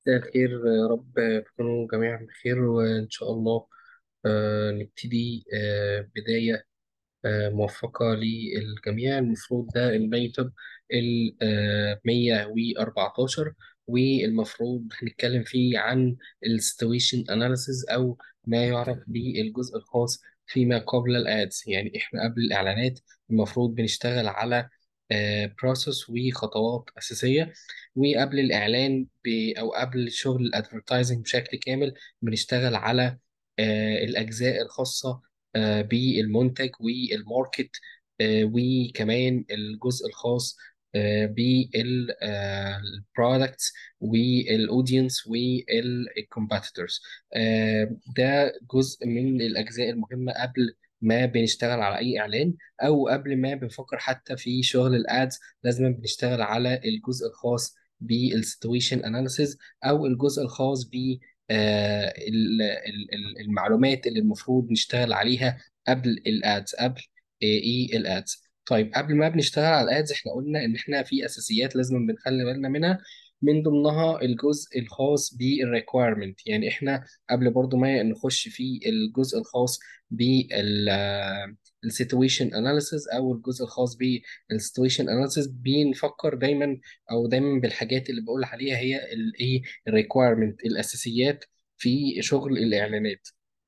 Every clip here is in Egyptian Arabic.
مساء الخير يا رب تكونوا جميعا بخير وإن شاء الله آه، نبتدي آه، بداية آه، موفقة للجميع المفروض ده الميت ال 114 والمفروض هنتكلم فيه عن السيتويشن اناليسيز أو ما يعرف بالجزء الخاص فيما قبل الادز يعني احنا قبل الاعلانات المفروض بنشتغل على بروسيس وخطوات اساسيه وقبل الاعلان ب او قبل شغل الادفرتايزنج بشكل كامل بنشتغل على آه، الاجزاء الخاصه آه، بالمنتج والماركت آه، وكمان الجزء الخاص بالبرودكتس والاودينس والكومبيتيتورز ده جزء من الاجزاء المهمه قبل ما بنشتغل على اي اعلان او قبل ما بنفكر حتى في شغل الادز لازم بنشتغل على الجزء الخاص بالسيتويشن اناليسيز او الجزء الخاص ب آه، ال- ال- ال- المعلومات اللي المفروض نشتغل عليها قبل الادز قبل ايه الادز طيب قبل ما بنشتغل على الادز احنا قلنا ان احنا في اساسيات لازم بنخلي بالنا منها من ضمنها الجزء الخاص بالريكويرمنت يعني احنا قبل برضو ما نخش في الجزء الخاص بال السيتويشن اناليسيز او الجزء الخاص بالسيتويشن اناليسيز بنفكر دايما او دايما بالحاجات اللي بقول عليها هي الايه الريكويرمنت الاساسيات في شغل الاعلانات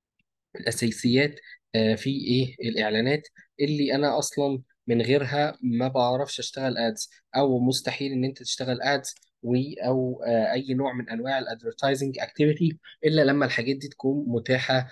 الاساسيات آه، في ايه الاعلانات اللي انا اصلا من غيرها ما بعرفش اشتغل ادز او مستحيل ان انت تشتغل ادز و او آه، اي نوع من انواع الادفرتايزنج اكتيفيتي الا لما الحاجات دي تكون متاحه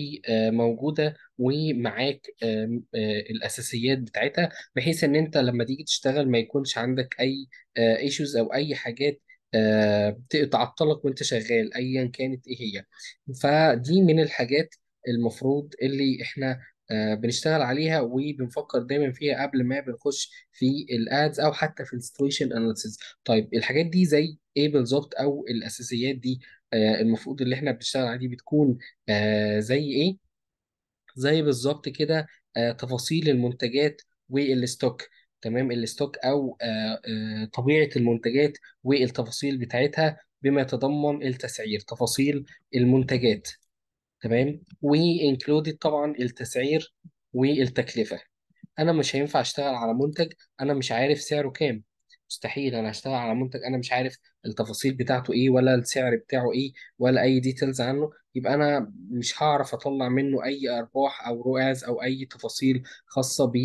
وموجوده ومعاك آم، آه، الاساسيات بتاعتها بحيث ان انت لما تيجي تشتغل ما يكونش عندك اي ايشوز او اي حاجات آه، تعطلك وانت شغال ايا كانت ايه هي فدي من الحاجات المفروض اللي احنا آه، بنشتغل عليها وبنفكر دايما فيها قبل ما بنخش في الادز او حتى في السيتويشن اناليسيز طيب الحاجات دي زي ايه بالظبط او الاساسيات دي آه، المفروض اللي احنا بنشتغل عليها بتكون آه، زي ايه زي بالظبط كده آه، تفاصيل المنتجات والستوك تمام الستوك او آه، آه، طبيعة المنتجات والتفاصيل بتاعتها بما يتضمن التسعير تفاصيل المنتجات تمام وانكلودed طبعا التسعير والتكلفة انا مش هينفع اشتغل على منتج انا مش عارف سعره كام مستحيل انا هشتغل على منتج انا مش عارف التفاصيل بتاعته ايه ولا السعر بتاعه ايه ولا اي ديتيلز عنه يبقى انا مش هعرف اطلع منه اي ارباح او رؤاز او اي تفاصيل خاصة ب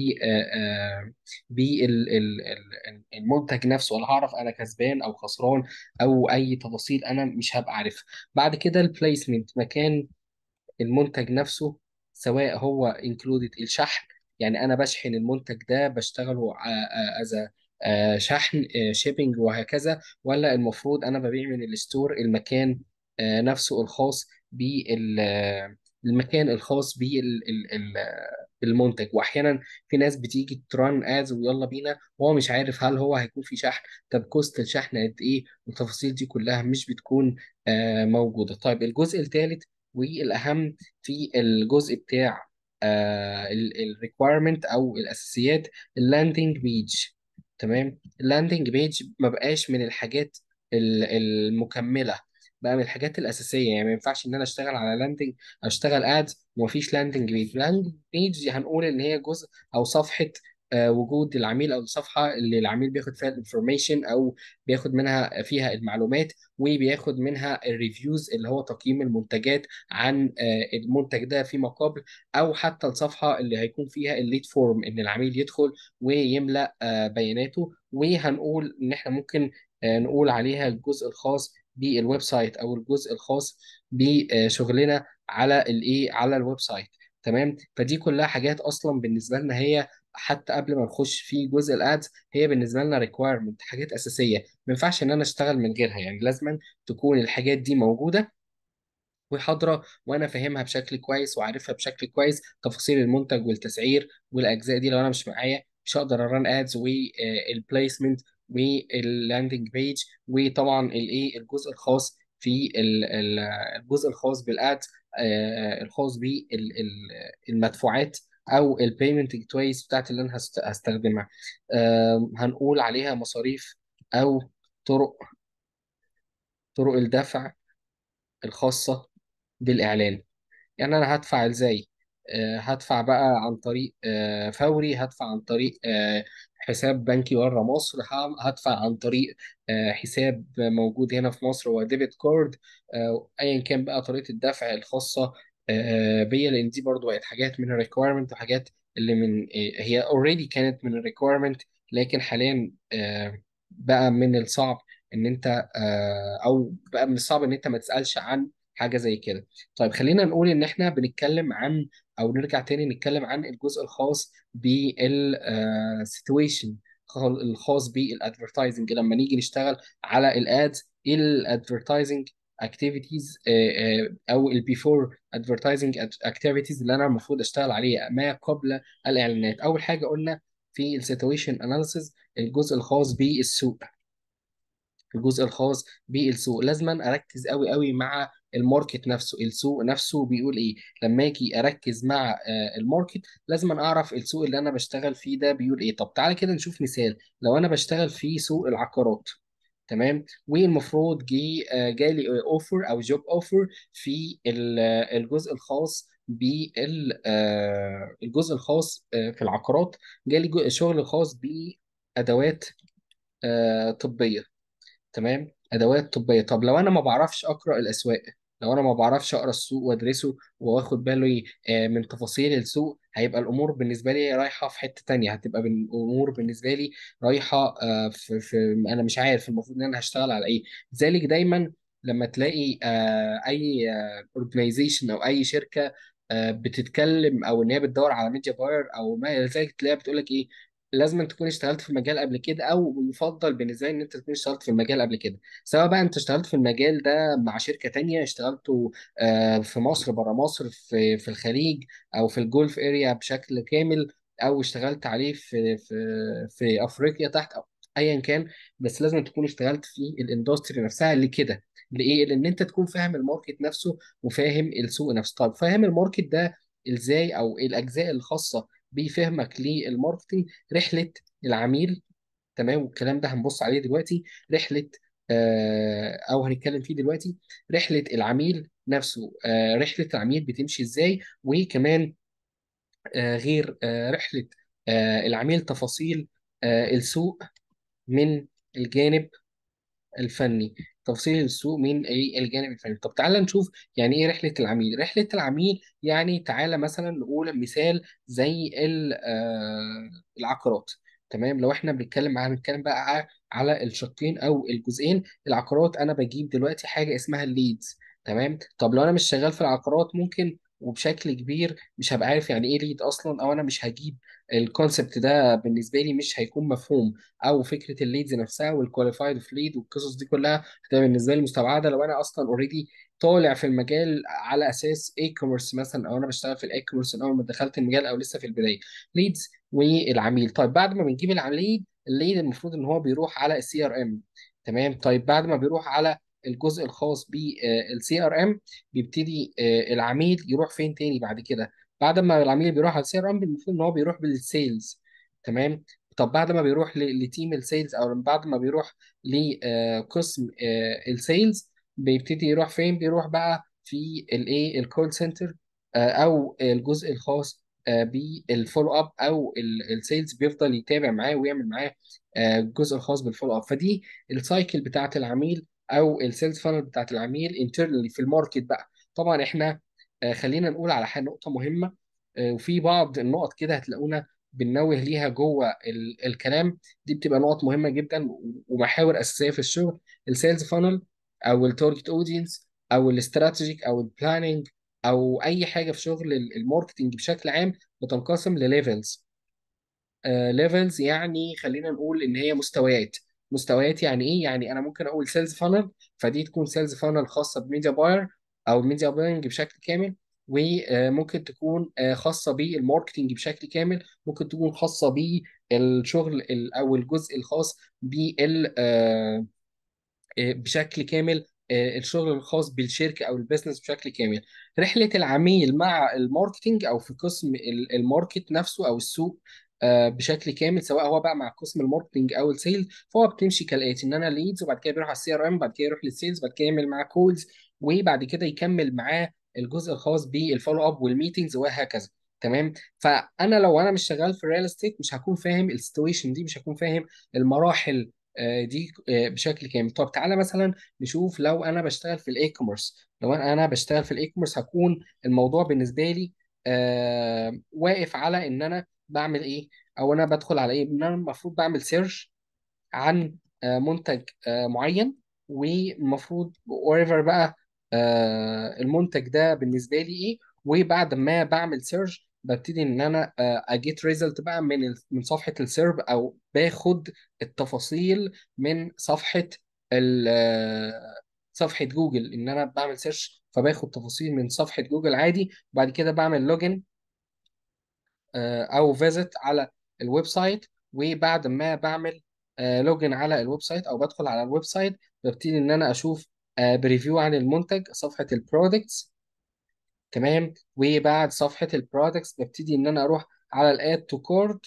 بالمنتج نفسه ولا هعرف انا كسبان او خسران او اي تفاصيل انا مش هبقى عارفها بعد كده البليسمنت مكان المنتج نفسه سواء هو انكلودed الشحن يعني انا بشحن المنتج ده بشتغله از شحن شيبنج وهكذا ولا المفروض انا ببيع من الستور المكان آه، نفسه الخاص بالمكان الخاص بالمنتج واحيانا في ناس بتيجي تران ادز ويلا بينا وهو مش عارف هل هو هيكون في شحن طب كوست الشحن قد ايه والتفاصيل دي كلها مش بتكون آه، موجوده طيب الجزء الثالث والاهم في الجزء بتاع الريكويرمنت او الاساسيات اللاندنج بيج تمام اللاندنج بيج ما بقاش من الحاجات ال- المكمله بقى من الحاجات الاساسيه يعني ما ينفعش ان انا اشتغل على لاندنج اشتغل ادز ومفيش لاندنج بيج لاندنج بيج هنقول ان هي جزء او صفحه آه، وجود العميل او الصفحه اللي العميل بياخد فيها الانفورميشن او بياخد منها فيها المعلومات وبياخد منها الريفيوز اللي هو تقييم المنتجات عن آه، المنتج ده فيما قبل او حتى الصفحه اللي هيكون فيها الليد فورم ان العميل يدخل ويملأ آه، بياناته وهنقول ان احنا ممكن آه، نقول عليها الجزء الخاص بالويب سايت او الجزء الخاص بشغلنا على الايه على الويب سايت تمام فدي كلها حاجات اصلا بالنسبه لنا هي حتى قبل ما نخش في جزء الادز هي بالنسبه لنا ريكويرمنت حاجات اساسيه ما ينفعش ان انا اشتغل من غيرها يعني لازم تكون الحاجات دي موجوده وحاضره وانا فاهمها بشكل كويس وعارفها بشكل كويس تفاصيل المنتج والتسعير والاجزاء دي لو انا مش معايا مش هقدر اران ادز والبليسمنت واللاندنج بيج وطبعا الايه الجزء الخاص في ال- ال- الجزء الخاص بالادز الخاص بالمدفوعات او البيمنت جيتويز بتاعت اللي انا هست- هستخدمها آم، هنقول عليها مصاريف او طرق طرق الدفع الخاصة بالإعلان يعني انا هدفع ازاي آه، هدفع بقى عن طريق آه، فوري هدفع عن طريق آه، حساب بنكي بره مصر ه- هدفع عن طريق آه، حساب موجود هنا في مصر هو ديبت كارد آه، ايا كان بقى طريقة الدفع الخاصة آه، بيا لان دي برضو بقت حاجات من الريكويرمنت وحاجات اللي من آه، هي اوريدي كانت من الريكويرمنت لكن حاليا آه، بقى من الصعب ان انت آه، او بقى من الصعب ان انت ما تسألش عن حاجة زي كده طيب خلينا نقول ان احنا بنتكلم عن او نرجع تاني نتكلم عن الجزء الخاص بالسيتويشن الخاص بالادفرتايزنج لما نيجي نشتغل على الادز ايه الادفرتايزنج اكتيفيتيز او البيفور ادفرتايزنج اكتيفيتيز اللي انا المفروض اشتغل عليها ما قبل الاعلانات اول حاجه قلنا في السيتويشن اناليسيز الجزء الخاص بالسوق الجزء الخاص بالسوق لازما اركز قوي قوي مع الماركت نفسه السوق نفسه بيقول ايه لما اجي اركز مع آه، الماركت لازما اعرف السوق اللي انا بشتغل فيه ده بيقول ايه طب تعالى كده نشوف مثال لو انا بشتغل في سوق العقارات تمام والمفروض جي آه، جالي اوفر او جوب اوفر في ال- آه، الجزء الخاص بالجزء الخاص آه، في العقارات جالي جو- شغل خاص بادوات آه، طبيه تمام ادوات طبيه طب لو انا ما بعرفش اقرا الاسواق لو انا ما بعرفش اقرا السوق وادرسه واخد بالي آه، من تفاصيل السوق هيبقى الامور بالنسبه لي رايحه في حته تانية هتبقى بن- الامور بالنسبه لي رايحه آه، في, في انا مش عارف المفروض ان انا هشتغل على ايه لذلك دايما لما تلاقي آه، اي اورجنايزيشن او اي شركه آه، بتتكلم او ان هي بتدور على ميديا باير او ما الى ذلك تلاقيها بتقول لك ايه لازم أن تكون اشتغلت في المجال قبل كده او يفضل بالنسبه لي ان انت تكون اشتغلت في المجال قبل كده سواء بقى انت اشتغلت في المجال ده مع شركه تانية اشتغلته آه، في مصر بره مصر في في الخليج او في الجولف اريا بشكل كامل او اشتغلت عليه في في في افريقيا تحت او ايا كان بس لازم تكون اشتغلت في الاندستري نفسها لكده لايه لان انت تكون فاهم الماركت نفسه وفاهم السوق نفسه طب فاهم الماركت ده ازاي او إيه الاجزاء الخاصه بفهمك للماركتنج رحله العميل تمام والكلام ده هنبص عليه دلوقتي رحله آه، او هنتكلم فيه دلوقتي رحله العميل نفسه آه، رحله العميل بتمشي ازاي وكمان آه، غير آه، رحله آه، العميل تفاصيل آه، السوق من الجانب الفني تفصيل السوق من ايه الجانب الفني طب تعالى نشوف يعني ايه رحلة العميل رحلة العميل يعني تعالى مثلا نقول مثال زي ال- آه، العقارات تمام لو احنا بنتكلم عن نتكلم بقى ع- على الشقين او الجزئين العقارات انا بجيب دلوقتي حاجة اسمها الليدز تمام طب لو انا مش شغال في العقارات ممكن وبشكل كبير مش هبقى عارف يعني ايه ليد اصلا او انا مش هجيب الكونسبت ده بالنسبه لي مش هيكون مفهوم او فكره الليدز نفسها والكواليفايد اوف ليد والقصص دي كلها هتبقى بالنسبه لي مستبعده لو انا اصلا اوريدي طالع في المجال على اساس اي كوميرس مثلا او انا بشتغل في الاي كوميرس من اول ما دخلت المجال او لسه في البدايه ليدز والعميل طيب بعد ما بنجيب العميل الليد المفروض ان هو بيروح على السي ار ام تمام طيب بعد ما بيروح على الجزء الخاص بالسي ار ام بيبتدي آه، العميل يروح فين تاني بعد كده بعد ما العميل بيروح على السي ار ام المفروض ان هو بيروح بالسيلز تمام طب بعد ما بيروح ل- لتيم السيلز او بعد ما بيروح لقسم السيلز بيبتدي يروح فين بيروح بقى في الايه الكول سنتر او الجزء الخاص بالفولو اب او السيلز بيفضل يتابع معاه ويعمل معاه آه، الجزء الخاص بالفولو اب فدي السايكل بتاعت العميل او السيلز فانل بتاعت العميل انترنالي في الماركت بقى طبعا احنا آه، خلينا نقول على حاجه نقطه مهمه آه، وفي بعض النقط كده هتلاقونا بننوه ليها جوه ال- الكلام دي بتبقى نقط مهمه جدا ومحاور اساسيه في الشغل السيلز فانل او التارجت اودينس او الاستراتيجيك او البلاننج او اي حاجه في شغل ال- الماركتنج بشكل عام بتنقسم لليفلز ليفلز يعني خلينا نقول ان هي مستويات مستويات يعني ايه يعني انا ممكن اقول سيلز فانل فدي تكون سيلز فانل خاصه بميديا باير او ميديا بايرنج بشكل كامل وممكن تكون آه، خاصه بالماركتنج بشكل كامل ممكن تكون خاصه بالشغل ال- او الجزء الخاص بال آه، آه، بشكل كامل آه، الشغل الخاص بالشركة أو البيزنس بشكل كامل رحلة العميل مع الماركتينج أو في قسم ال- الماركت نفسه أو السوق آه، بشكل كامل سواء هو بقى مع قسم الماركتنج او السيلز فهو بتمشي كالاتي ان انا ليدز وبعد كده بيروح على السي ار ام بعد كده يروح للسيلز بعد كده يعمل معاه كولز وبعد كده يكمل معاه الجزء الخاص بالفولو اب والميتنجز وهكذا تمام فانا لو انا مش شغال في الريال استيت مش هكون فاهم السيتويشن دي مش هكون فاهم المراحل آه، دي آه، بشكل كامل طب تعالى مثلا نشوف لو انا بشتغل في الاي كوميرس لو انا أنا بشتغل في الاي كوميرس هكون الموضوع بالنسبه لي آه واقف على ان انا بعمل ايه او انا بدخل على ايه ان انا المفروض بعمل سيرش عن آه، منتج آه، معين والمفروض whatever بقى آه، المنتج ده بالنسبه لي ايه وبعد ما بعمل سيرش ببتدي ان انا اجيت ريزلت بقى من ال- من صفحه السيرف او باخد التفاصيل من صفحه ال آه، صفحه جوجل ان انا بعمل سيرش فباخد تفاصيل من صفحه جوجل عادي وبعد كده بعمل لوجن آه، او فيزيت على الويب سايت وبعد ما بعمل لوجن على الويب سايت او بدخل على الويب سايت ببتدي ان انا اشوف آه، بريفيو عن المنتج صفحة البرودكتس تمام وبعد صفحة البرودكتس ببتدي ان انا اروح على الاد تو كورت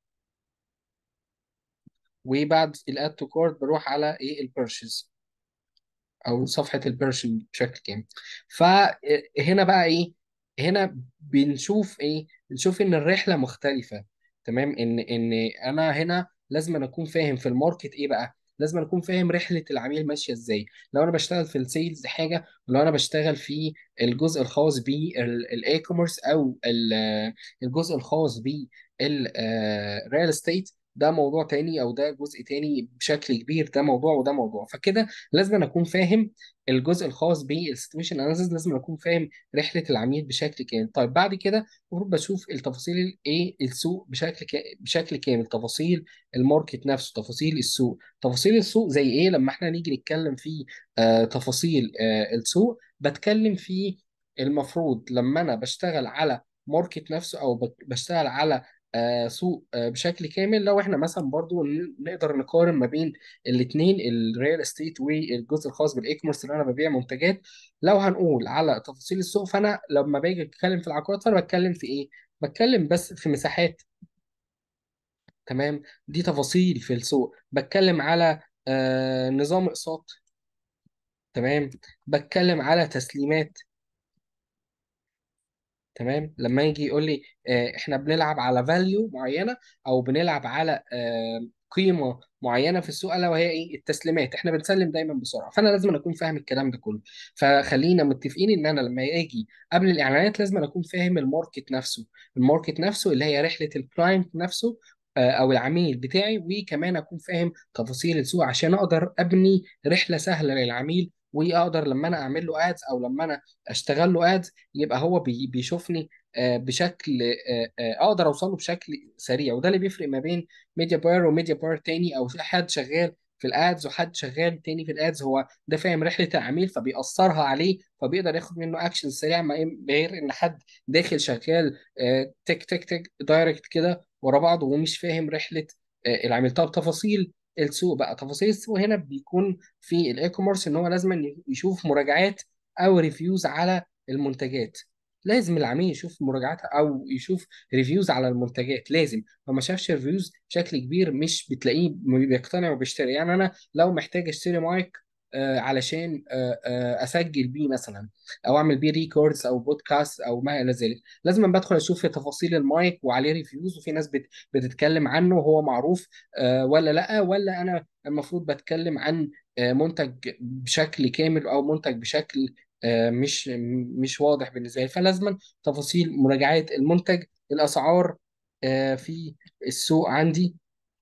وبعد الاد تو كورت بروح على ايه البيرشيز او صفحه البيرشن بشكل كامل فهنا بقى ايه هنا بنشوف ايه بنشوف ان الرحله مختلفه تمام ان ان انا هنا لازم أنا اكون فاهم في الماركت ايه بقى لازم أنا اكون فاهم رحله العميل ماشيه ازاي لو انا بشتغل في السيلز حاجه ولو انا بشتغل في الجزء الخاص بالاي كوميرس او ال- الجزء الخاص بالريال استيت ده موضوع تاني او ده جزء تاني بشكل كبير ده موضوع وده موضوع فكده لازم أنا اكون فاهم الجزء الخاص بالسيتويشن اناليسيس لازم أنا اكون فاهم رحله العميل بشكل كامل طيب بعد كده المفروض بشوف التفاصيل الايه السوق بشكل ك... بشكل كامل تفاصيل الماركت نفسه تفاصيل السوق تفاصيل السوق زي ايه لما احنا نيجي نتكلم في آه تفاصيل آه السوق بتكلم في المفروض لما انا بشتغل على ماركت نفسه او بت- بشتغل على آه، سوق آه، بشكل كامل لو احنا مثلا برضو ن- نقدر نقارن ما بين الاثنين الريال استيت والجزء الخاص بالاي كوميرس اللي انا ببيع منتجات لو هنقول على تفاصيل السوق فانا لما باجي اتكلم في العقارات فانا بتكلم في ايه بتكلم بس في مساحات تمام دي تفاصيل في السوق بتكلم على آه نظام اقساط تمام بتكلم على تسليمات تمام لما يجي يقول لي آه، احنا بنلعب على فاليو معينه او بنلعب على آه، قيمه معينه في السوق الا وهي ايه التسليمات احنا بنسلم دايما بسرعه فانا لازم اكون فاهم الكلام ده كله فخلينا متفقين ان انا لما اجي قبل الاعلانات لازم اكون فاهم الماركت نفسه الماركت نفسه اللي هي رحله الكلاينت نفسه آه، او العميل بتاعي وكمان اكون فاهم تفاصيل السوق عشان اقدر ابني رحله سهله للعميل واقدر لما انا اعمل له ادز او لما انا اشتغل له ادز يبقى هو بي- بيشوفني آه، بشكل آه، آه، اقدر اوصل له بشكل سريع وده اللي بيفرق ما بين ميديا باير وميديا باير تاني او حد شغال في الادز وحد شغال تاني في الادز هو ده فاهم رحله العميل فبيأثرها عليه فبيقدر ياخد منه اكشن سريع ما غير ان حد داخل شغال آه، تك تك تك دايركت كده ورا بعض ومش فاهم رحله آه، العميل طب تفاصيل السوق بقى تفاصيل السوق هنا بيكون في الاي كوميرس ان هو لازم يشوف مراجعات او ريفيوز على المنتجات لازم العميل يشوف مراجعات او يشوف ريفيوز على المنتجات لازم لو ما شافش ريفيوز بشكل كبير مش بتلاقيه بيقتنع وبيشتري يعني انا لو محتاج اشتري مايك آه، علشان آه، آه، اسجل بيه مثلا او اعمل بيه ريكوردز او بودكاست او ما الى ذلك لازم بدخل اشوف في تفاصيل المايك وعليه ريفيوز وفي ناس بت- بتتكلم عنه وهو معروف آه، ولا لا ولا انا المفروض بتكلم عن آه، منتج بشكل كامل او منتج بشكل آه، مش مش واضح بالنسبه لي فلازما تفاصيل مراجعات المنتج الاسعار آه، في السوق عندي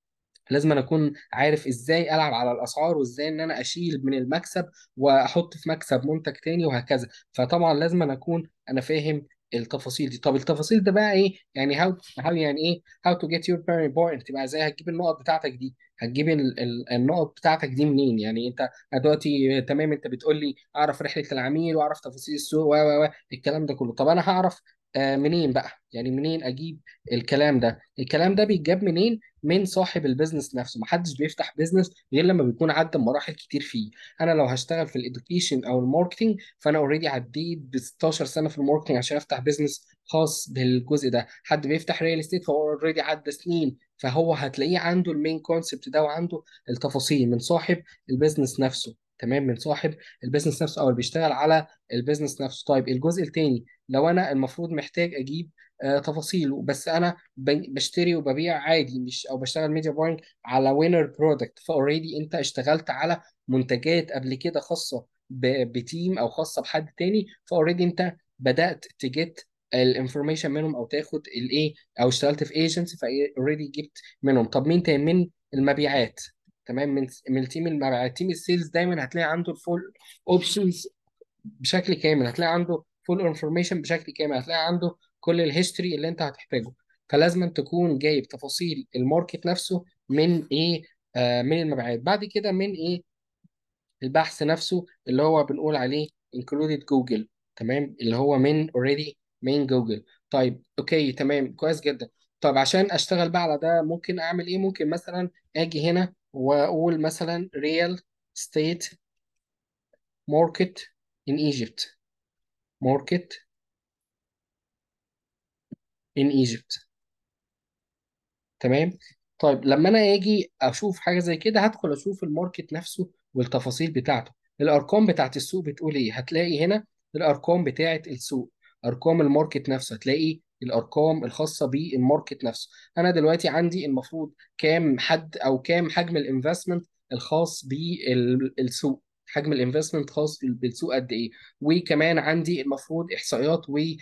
لازم أنا اكون عارف ازاي العب على الاسعار وازاي ان انا اشيل من المكسب واحط في مكسب منتج تاني وهكذا فطبعا لازم أنا اكون انا فاهم التفاصيل دي طب التفاصيل ده بقى ايه يعني how, how يعني ايه how to get your primary point تبقى ازاي هتجيب النقط بتاعتك دي هتجيب ال ال النقط بتاعتك دي منين يعني انت دلوقتي تمام انت بتقول لي اعرف رحله العميل واعرف تفاصيل السوق و و و الكلام ده كله طب انا هعرف آه، منين بقى يعني منين اجيب الكلام ده الكلام ده بيتجاب منين من صاحب البيزنس نفسه محدش بيفتح بيزنس غير لما بيكون عدى مراحل كتير فيه انا لو هشتغل في الاديوكيشن او الماركتنج فانا اوريدي عديت ب 16 سنه في الماركتنج عشان افتح بيزنس خاص بالجزء ده حد بيفتح ريال استيت فهو اوريدي عدى سنين فهو هتلاقيه عنده المين كونسبت ده وعنده التفاصيل من صاحب البيزنس نفسه تمام من صاحب البيزنس نفسه او اللي بيشتغل على البيزنس نفسه طيب الجزء الثاني لو انا المفروض محتاج اجيب آه تفاصيل بس انا ب- بشتري وببيع عادي مش او بشتغل ميديا باينج على وينر برودكت فاوريدي انت اشتغلت على منتجات قبل كده خاصه ب- بتيم او خاصه بحد تاني فاوريدي انت بدات تجيت الانفورميشن منهم او تاخد الايه او اشتغلت في ايجنسي فاوريدي جبت منهم طب مين تاني من المبيعات تمام من من تيم المبيعات تيم السيلز دايما هتلاقي عنده الفول اوبشنز بشكل كامل هتلاقي عنده فول انفورميشن بشكل كامل هتلاقي عنده كل الهيستوري اللي انت هتحتاجه فلازم تكون جايب تفاصيل الماركت نفسه من ايه آه من المبيعات بعد كده من ايه البحث نفسه اللي هو بنقول عليه included جوجل تمام اللي هو من already من جوجل طيب اوكي تمام كويس جدا طيب عشان اشتغل بقى على ده ممكن اعمل ايه ممكن مثلا اجي هنا واقول مثلا real estate market in Egypt market in Egypt تمام طيب لما انا اجي اشوف حاجه زي كده هدخل اشوف الماركت نفسه والتفاصيل بتاعته الارقام بتاعت السوق بتقول ايه هتلاقي هنا الارقام بتاعت السوق ارقام الماركت نفسه هتلاقي الارقام الخاصه بالماركت نفسه انا دلوقتي عندي المفروض كام حد او كام حجم الانفستمنت الخاص بالسوق حجم الانفستمنت خاص بال- بالسوق قد ايه وكمان عندي المفروض احصائيات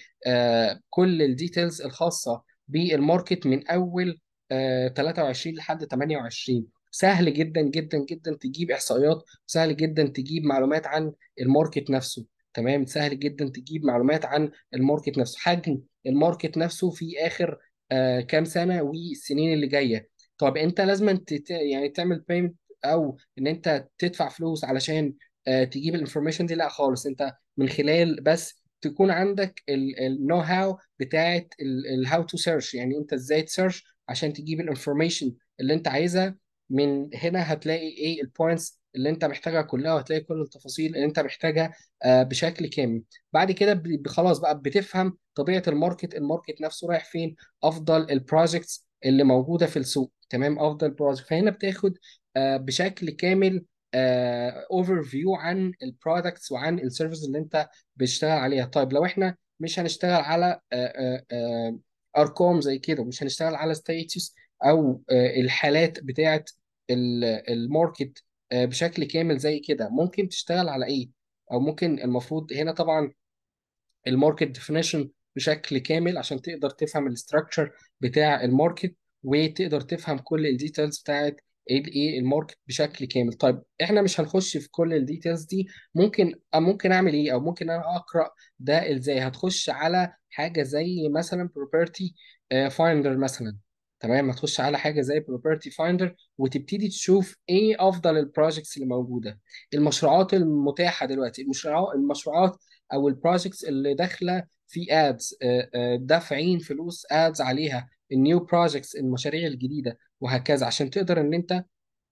وكل الديتيلز الخاصه بالماركت من اول آه، 23 لحد 28 سهل جدا جدا جدا تجيب احصائيات سهل جدا تجيب معلومات عن الماركت نفسه تمام سهل جدا تجيب معلومات عن الماركت نفسه حجم الماركت نفسه في اخر آه كام سنه والسنين اللي جايه طب انت لازم تت... يعني تعمل بيمنت او ان انت تدفع فلوس علشان آه تجيب الانفورميشن دي لا خالص انت من خلال بس تكون عندك النو هاو بتاعت الهاو تو سيرش يعني انت ازاي تسيرش عشان تجيب الانفورميشن اللي انت عايزها من هنا هتلاقي ايه البوينتس اللي انت محتاجها كلها وهتلاقي كل التفاصيل اللي انت محتاجها آه، بشكل كامل بعد كده ب- ب- خلاص بقى بتفهم طبيعة الماركت الماركت نفسه رايح فين افضل البروجكتس اللي موجودة في السوق تمام افضل بروجكت فهنا بتاخد آه، بشكل كامل اوفر فيو عن البرودكتس وعن السيرفيس اللي انت بتشتغل عليها طيب لو احنا مش هنشتغل على آه، آه، آه، ارقام زي كده ومش هنشتغل على ستاتس او آه، الحالات بتاعه ال- الماركت آه، بشكل كامل زي كده ممكن تشتغل على ايه او ممكن المفروض هنا طبعا الماركت ديفينيشن بشكل كامل عشان تقدر تفهم الاستراكشر بتاع الماركت وتقدر تفهم كل الديتيلز بتاعت ايه ايه الماركت بشكل كامل طيب احنا مش هنخش في كل الديتيلز دي ممكن ممكن اعمل ايه او ممكن انا اقرا ده ازاي هتخش على حاجه زي مثلا property فايندر مثلا تمام هتخش على حاجه زي property فايندر وتبتدي تشوف ايه افضل البروجكتس اللي موجوده المشروعات المتاحه دلوقتي المشروعات المشروعات او البروجكتس اللي داخله في ادز دافعين فلوس ادز عليها النيو بروجكتس المشاريع الجديده وهكذا عشان تقدر ان انت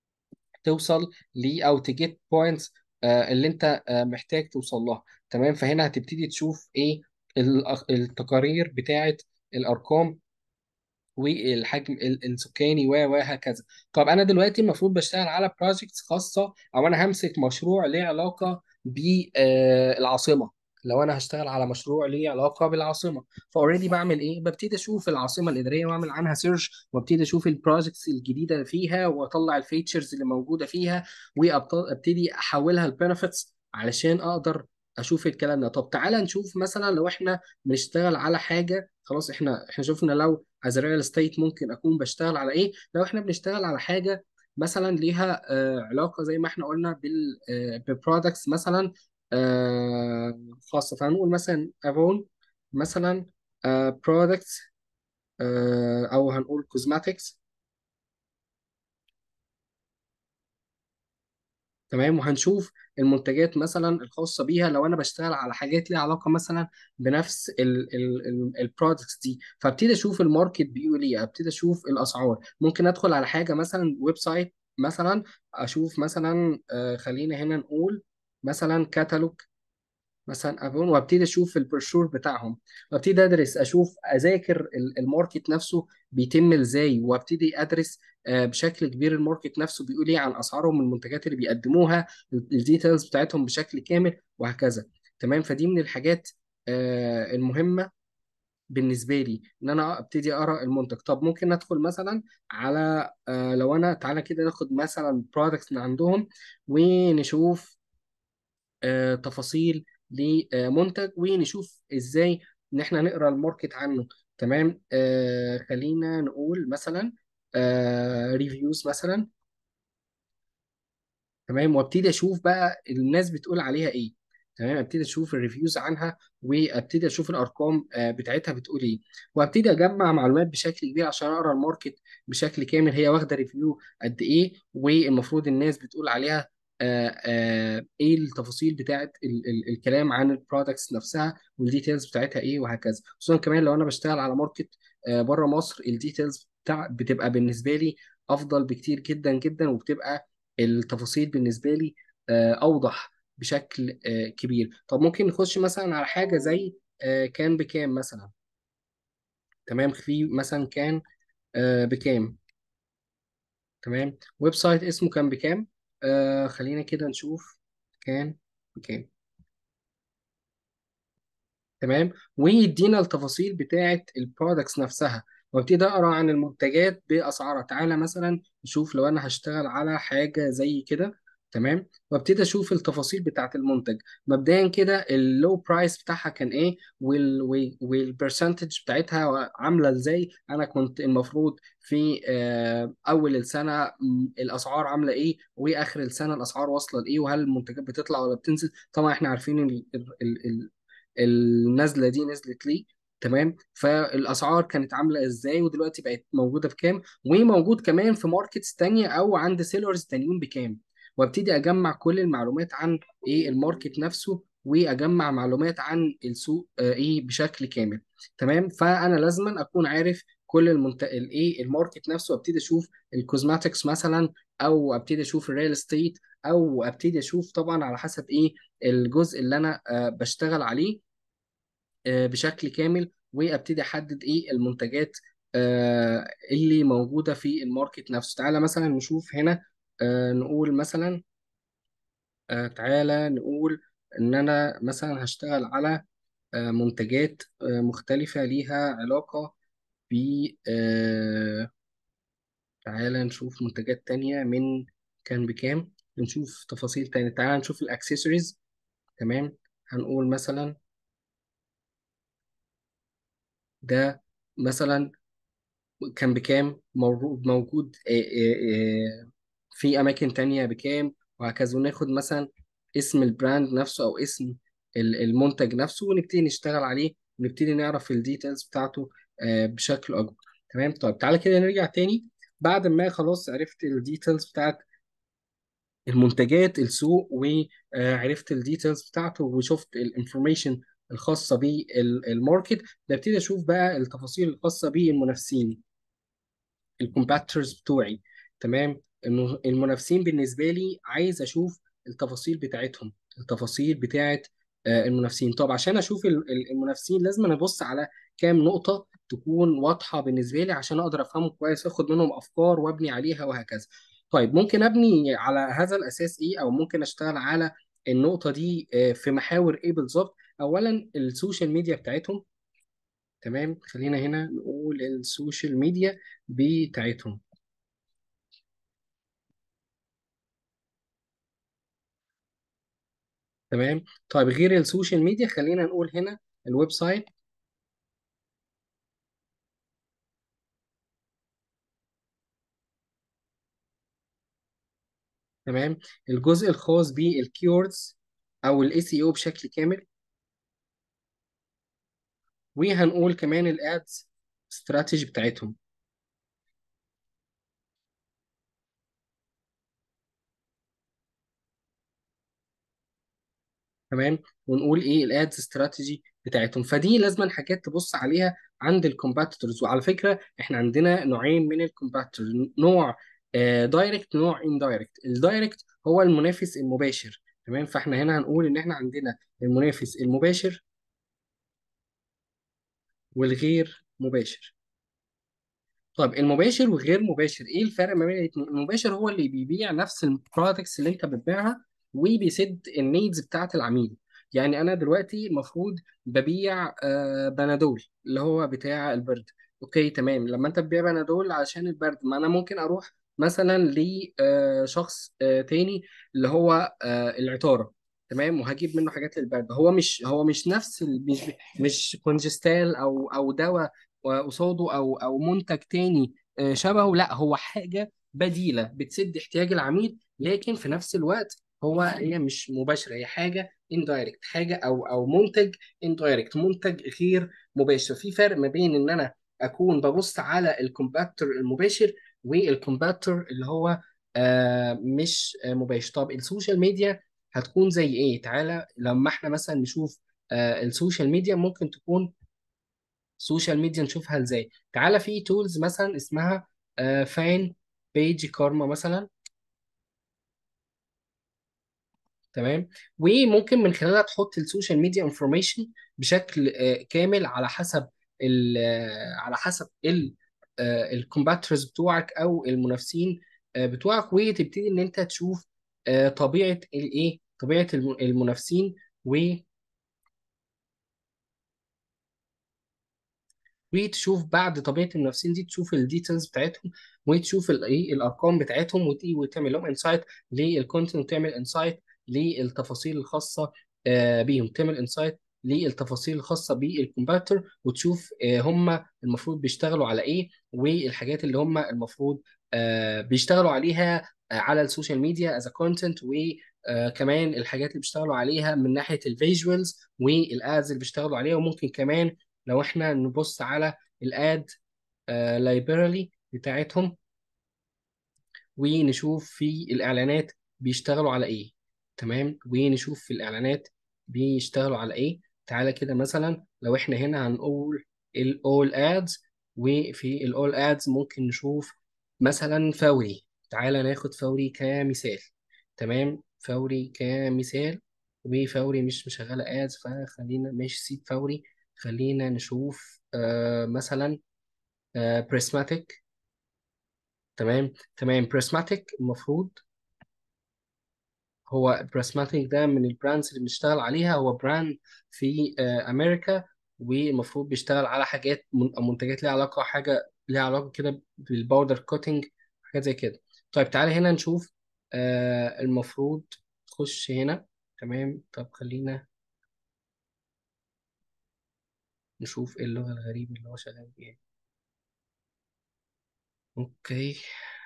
توصل ل او تجيت بوينتس اللي انت آه، محتاج توصل لها تمام فهنا هتبتدي تشوف ايه الأخ- التقارير بتاعت الارقام والحجم ال- السكاني و وهكذا طب انا دلوقتي المفروض بشتغل على بروجكتس خاصه او انا همسك مشروع ليه علاقه بالعاصمه لو انا هشتغل على مشروع ليه علاقه بالعاصمه فاوريدي بعمل ايه ببتدي اشوف العاصمه الاداريه واعمل عنها سيرش وابتدي اشوف البروجكتس الجديده فيها واطلع الفيتشرز اللي موجوده فيها وابتدي احولها لبنفيتس علشان اقدر اشوف الكلام ده طب تعالى نشوف مثلا لو احنا بنشتغل على حاجه خلاص احنا احنا شفنا لو از ريال استيت ممكن اكون بشتغل على ايه لو احنا بنشتغل على حاجه مثلا ليها آه، علاقه زي ما احنا قلنا بال ببرودكتس مثلا آه، خاصه فهنقول مثلا افون مثلا برودكتس او هنقول كوزماتكس تمام وهنشوف المنتجات مثلا الخاصه بيها لو انا بشتغل على حاجات ليها علاقه مثلا بنفس البرودكتس دي فابتدي اشوف الماركت بيقول ايه ابتدي اشوف الاسعار ممكن ادخل على حاجه مثلا ويب سايت مثلا اشوف مثلا آه، خلينا هنا نقول مثلا كتالوج مثلا افون وابتدي اشوف البروشور بتاعهم وابتدي ادرس اشوف اذاكر ال- الماركت نفسه بيتم ازاي وابتدي ادرس آه، بشكل كبير الماركت نفسه بيقول ايه عن اسعارهم المنتجات اللي بيقدموها الديتيلز بتاعتهم بشكل كامل وهكذا تمام فدي من الحاجات آه، المهمة بالنسبة لي ان انا ابتدي اقرا المنتج طب ممكن ندخل مثلا على آه، لو انا تعالى كده ناخد مثلا برودكتس من عندهم ونشوف آه، تفاصيل لمنتج ونشوف ازاي ان احنا نقرا الماركت عنه تمام آه خلينا نقول مثلا آه ريفيوز مثلا تمام وابتدي اشوف بقى الناس بتقول عليها ايه تمام ابتدي اشوف الريفيوز عنها وابتدي اشوف الارقام آه، بتاعتها بتقول ايه وابتدي اجمع معلومات بشكل كبير عشان اقرا الماركت بشكل كامل هي واخده ريفيو قد ايه والمفروض الناس بتقول عليها آه، آه، ايه التفاصيل بتاعت ال ال الكلام عن البرودكتس نفسها والديتيلز بتاعتها ايه وهكذا خصوصا كمان لو انا بشتغل على ماركت بره مصر الديتيلز بتاع بتبقى بالنسبه لي افضل بكتير جدا جدا وبتبقى التفاصيل بالنسبة لي آه، أوضح بشكل آه، كبير طب ممكن نخش مثلا على حاجة زي آه، كان بكام مثلا تمام في مثلا كان آه، بكام تمام ويب سايت اسمه كان بكام آه، خلينا كده نشوف كان بكام تمام ويدينا التفاصيل بتاعه البرودكتس نفسها وابتدي اقرا عن المنتجات باسعارها تعالى مثلا نشوف لو انا هشتغل على حاجه زي كده تمام وابتدي اشوف التفاصيل بتاعه المنتج مبدئيا كده اللو برايس بتاعها كان ايه وال والبرسنتج بتاعتها عامله ازاي انا كنت المفروض في آه، اول السنه م، الاسعار عامله ايه واخر السنه الاسعار واصله لايه وهل المنتجات بتطلع ولا بتنزل طبعا احنا عارفين ال- ال- ال- النزله دي نزلت ليه تمام فالاسعار كانت عامله ازاي ودلوقتي بقت موجوده بكام وموجود كمان في ماركتس تانية او عند سيلرز تانيين بكام وابتدي اجمع كل المعلومات عن ايه الماركت نفسه واجمع معلومات عن السوق آه، ايه بشكل كامل تمام فانا لازما اكون عارف كل المنت... الايه الماركت نفسه ابتدي اشوف الكوزماتكس مثلا او ابتدي اشوف الريال استيت او ابتدي اشوف طبعا على حسب ايه الجزء اللي انا آه، بشتغل عليه آه، بشكل كامل وابتدي احدد ايه المنتجات آه، اللي موجوده في الماركت نفسه تعالى مثلا نشوف هنا آه، نقول مثلا آه، تعالى نقول ان انا مثلا هشتغل على آه، منتجات آه، مختلفه ليها علاقه ب آه، تعالى نشوف منتجات تانية من كان بكام نشوف تفاصيل تانية تعالى نشوف الاكسسوارز تمام هنقول مثلا ده مثلا كان بكام مو- موجود آه، آه، آه، في أماكن تانية بكام وهكذا وناخد مثلا اسم البراند نفسه أو اسم ال- المنتج نفسه ونبتدي نشتغل عليه ونبتدي نعرف الديتيلز بتاعته آه، بشكل أكبر تمام طيب تعالى كده نرجع تاني بعد ما خلاص عرفت الديتيلز بتاعت المنتجات السوق وعرفت الديتيلز بتاعته وشفت الانفورميشن الخاصة بالماركت ببتدي أشوف بقى التفاصيل الخاصة بالمنافسين الكومباترز بتوعي تمام الم- المنافسين بالنسبه لي عايز اشوف التفاصيل بتاعتهم التفاصيل بتاعت آه، المنافسين طب عشان اشوف ال- ال- المنافسين لازم أنا ابص على كام نقطه تكون واضحه بالنسبه لي عشان اقدر افهمهم كويس واخد منهم افكار وابني عليها وهكذا طيب ممكن ابني على هذا الاساس ايه او ممكن اشتغل على النقطه دي آه، في محاور ايه بالظبط اولا السوشيال ميديا بتاعتهم تمام خلينا هنا نقول السوشيال ميديا بتاعتهم تمام طيب غير السوشيال ميديا خلينا نقول هنا الويب سايت تمام الجزء الخاص بالكيوردز او الاي سي او بشكل كامل وهنقول كمان الادز استراتيجي بتاعتهم تمام ونقول ايه الادز استراتيجي بتاعتهم فدي لازم حاجات تبص عليها عند الكومباتيتورز وعلى فكره احنا عندنا نوعين من الكومباتيتورز نوع دايركت نوع اندايركت الدايركت هو المنافس المباشر تمام فاحنا هنا هنقول ان احنا عندنا المنافس المباشر والغير مباشر طب المباشر وغير مباشر ايه الفرق ما بين الاثنين المباشر هو اللي بيبيع نفس البرودكتس اللي انت بتبيعها وبيسد النيدز بتاعت العميل يعني انا دلوقتي المفروض ببيع آه، بنادول اللي هو بتاع البرد اوكي تمام لما انت تبيع بنادول عشان البرد ما انا ممكن اروح مثلا لشخص تاني اللي هو آه، العطارة تمام وهجيب منه حاجات للبرد هو مش هو مش نفس ال- مش مش كونجستال او او دواء وقصاده او او منتج تاني آه، شبهه لا هو حاجه بديله بتسد احتياج العميل لكن في نفس الوقت هو هي مش مباشره هي حاجه اندايركت حاجه او او منتج اندايركت منتج غير مباشر في فرق ما بين ان انا اكون ببص على الكومباكتور المباشر والكومباكتور اللي هو آه مش آه مباشر طب السوشيال ميديا هتكون زي ايه تعالى لما احنا مثلا نشوف آه السوشيال ميديا ممكن تكون سوشيال ميديا نشوفها ازاي تعالى في تولز مثلا اسمها فان بيج كارما مثلا تمام وممكن من خلالها تحط السوشيال ميديا انفورميشن بشكل آه، كامل على حسب ال آه، على حسب ال الكومباترز بتوعك او المنافسين آه، بتوعك وتبتدي ان انت تشوف آه، طبيعه الايه طبيعه الم- المنافسين و وتشوف بعد طبيعه المنافسين دي تشوف الديتيلز بتاعتهم وتشوف الايه الارقام بتاعتهم وت- وتعمل لهم انسايت للكونتنت وتعمل انسايت للتفاصيل الخاصه آه، بيهم تعمل انسايت للتفاصيل الخاصه بالكومباتر وتشوف آه، هم المفروض بيشتغلوا على ايه والحاجات اللي هم المفروض آه، بيشتغلوا عليها آه، على السوشيال ميديا از كونتنت وكمان الحاجات اللي بيشتغلوا عليها من ناحيه الفيجوالز والادز اللي بيشتغلوا عليها وممكن كمان لو احنا نبص على الاد لايبراري بتاعتهم ونشوف في الاعلانات بيشتغلوا على ايه تمام ونشوف في الاعلانات بيشتغلوا على ايه تعالى كده مثلا لو احنا هنا هنقول الاول ادز وفي الاول ادز ممكن نشوف مثلا فوري تعالى ناخد فوري كمثال تمام فوري كمثال وفوري مش مشغله ادز فخلينا مش سيب فوري خلينا نشوف آه مثلا آه بريسماتيك تمام تمام بريسماتيك المفروض هو بريسماتيك ده من البراندز اللي بنشتغل عليها هو براند في آه امريكا والمفروض بيشتغل على حاجات من- منتجات ليها علاقه حاجه ليها علاقه كده بالباودر كوتنج حاجات زي كده طيب تعالى هنا نشوف آه المفروض تخش هنا تمام طب خلينا نشوف ايه اللغه الغريبه اللي هو شغال بيها اوكي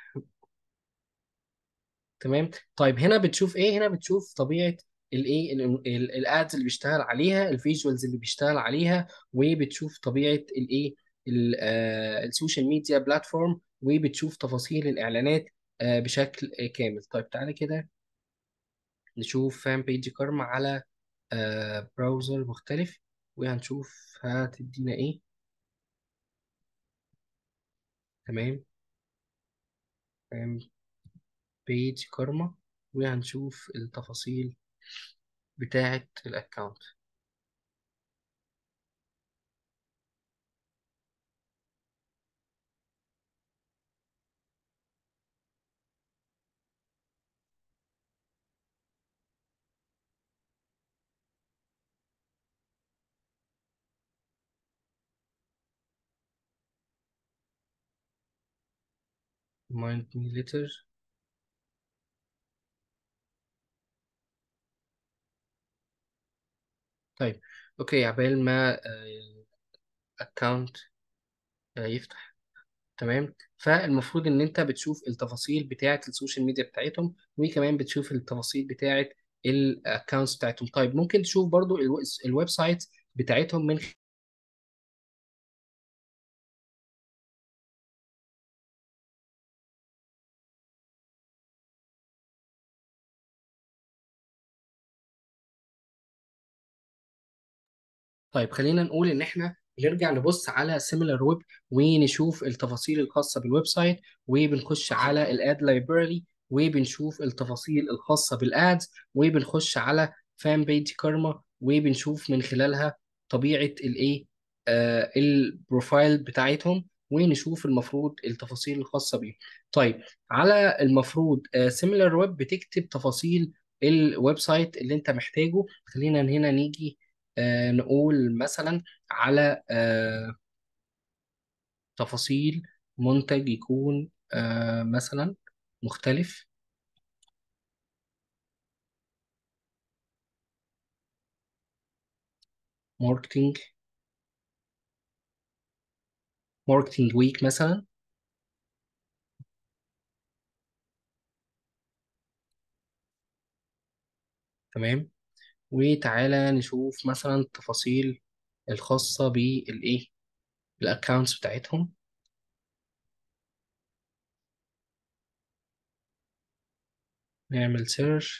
تمام طيب هنا بتشوف ايه هنا بتشوف طبيعه الايه الادز اللي بيشتغل عليها الفيجوالز اللي بيشتغل عليها وبتشوف طبيعه الايه السوشيال ميديا بلاتفورم وبتشوف تفاصيل الاعلانات آه، بشكل آه، كامل طيب تعالى كده نشوف فان بيج كارما على آه، براوزر مختلف وهنشوف هتدينا ايه تمام فان بيج كارما وهنشوف التفاصيل بتاعه الاكونت remind me later طيب اوكي عبال ما اكونت يفتح تمام فالمفروض ان انت بتشوف التفاصيل بتاعه السوشيال ميديا بتاعتهم وكمان بتشوف التفاصيل بتاعه الاكونتس بتاعتهم طيب ممكن تشوف برضو الو- الويب سايت بتاعتهم من طيب خلينا نقول ان احنا نرجع نبص على سيميلر ويب ونشوف التفاصيل الخاصه بالويب سايت وبنخش على الاد لايبراري وبنشوف التفاصيل الخاصه بالادز وبنخش على فان بيج كارما وبنشوف من خلالها طبيعه الايه آه البروفايل بتاعتهم ونشوف المفروض التفاصيل الخاصه بيهم طيب على المفروض سيميلر ويب بتكتب تفاصيل الويب سايت اللي انت محتاجه خلينا هنا نيجي آه، نقول مثلا على آه، تفاصيل منتج يكون آه، مثلا مختلف ماركتينج ماركتينج ويك مثلا تمام وتعالى نشوف مثلا التفاصيل الخاصة بالايه الاكونتس بتاعتهم نعمل سيرش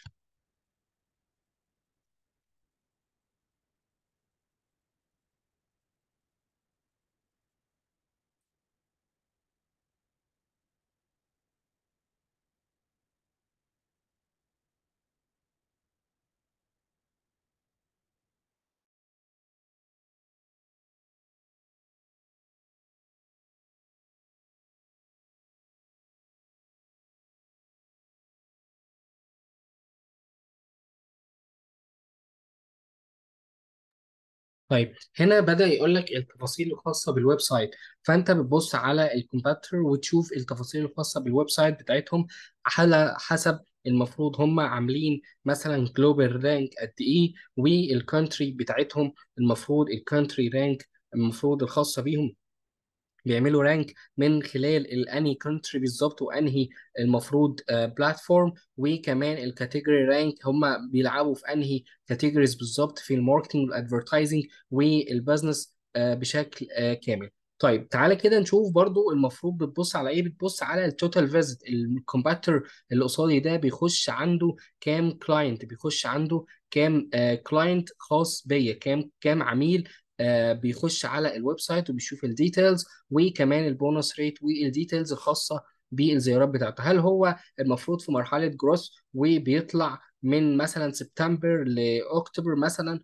طيب هنا بدأ يقول لك التفاصيل الخاصة بالويب سايت فأنت بتبص على الكومباتر وتشوف التفاصيل الخاصة بالويب سايت بتاعتهم على حسب المفروض هم عاملين مثلا جلوبال رانك قد ايه والكونتري بتاعتهم المفروض الكونتري رانك المفروض الخاصة بيهم بيعملوا رانك من خلال الاني كونتري بالظبط وانهي المفروض بلاتفورم وكمان الكاتيجوري رانك هم بيلعبوا في انهي كاتيجوريز بالظبط في الماركتنج والادفرتايزنج والبزنس بشكل آه، كامل طيب تعالى كده نشوف برضو المفروض بتبص على ايه بتبص على التوتال فيزيت الكومباتر اللي قصادي ده بيخش عنده كام كلاينت بيخش عنده كام كلاينت خاص بيا كام كام عميل آه، بيخش على الويب سايت وبيشوف الديتيلز وكمان البونص ريت والديتيلز الخاصه بالزيارات بتاعته هل هو المفروض في مرحله جروث وبيطلع من مثلا سبتمبر لاكتوبر مثلا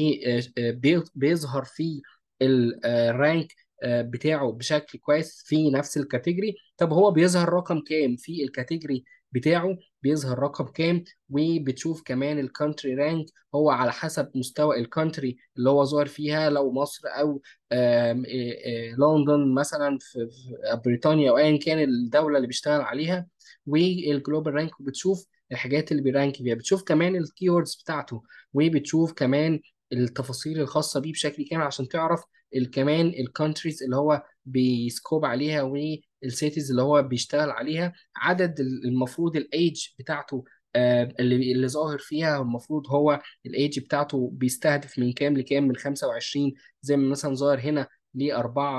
وبيظهر في الرانك بتاعه بشكل كويس في نفس الكاتيجوري طب هو بيظهر رقم كام في الكاتيجوري بتاعه بيظهر رقم كام وبتشوف كمان الكونتري رانك هو على حسب مستوى الكونتري اللي هو ظاهر فيها لو مصر او آم، إيه، إيه، لندن مثلا في في بريطانيا او ايا كان الدوله اللي بيشتغل عليها والجلوبال رانك وبتشوف الحاجات اللي بيرانك فيها بتشوف كمان الكيوردز بتاعته وبتشوف كمان التفاصيل الخاصه بيه بشكل كامل عشان تعرف ال- كمان الكونتريز اللي هو بيسكوب عليها والسيتيز اللي هو بيشتغل عليها عدد ال- المفروض الايدج بتاعته آه، اللي اللي ظاهر فيها المفروض هو الايدج بتاعته بيستهدف من كام لكام من 25 زي ما مثلا ظاهر هنا ل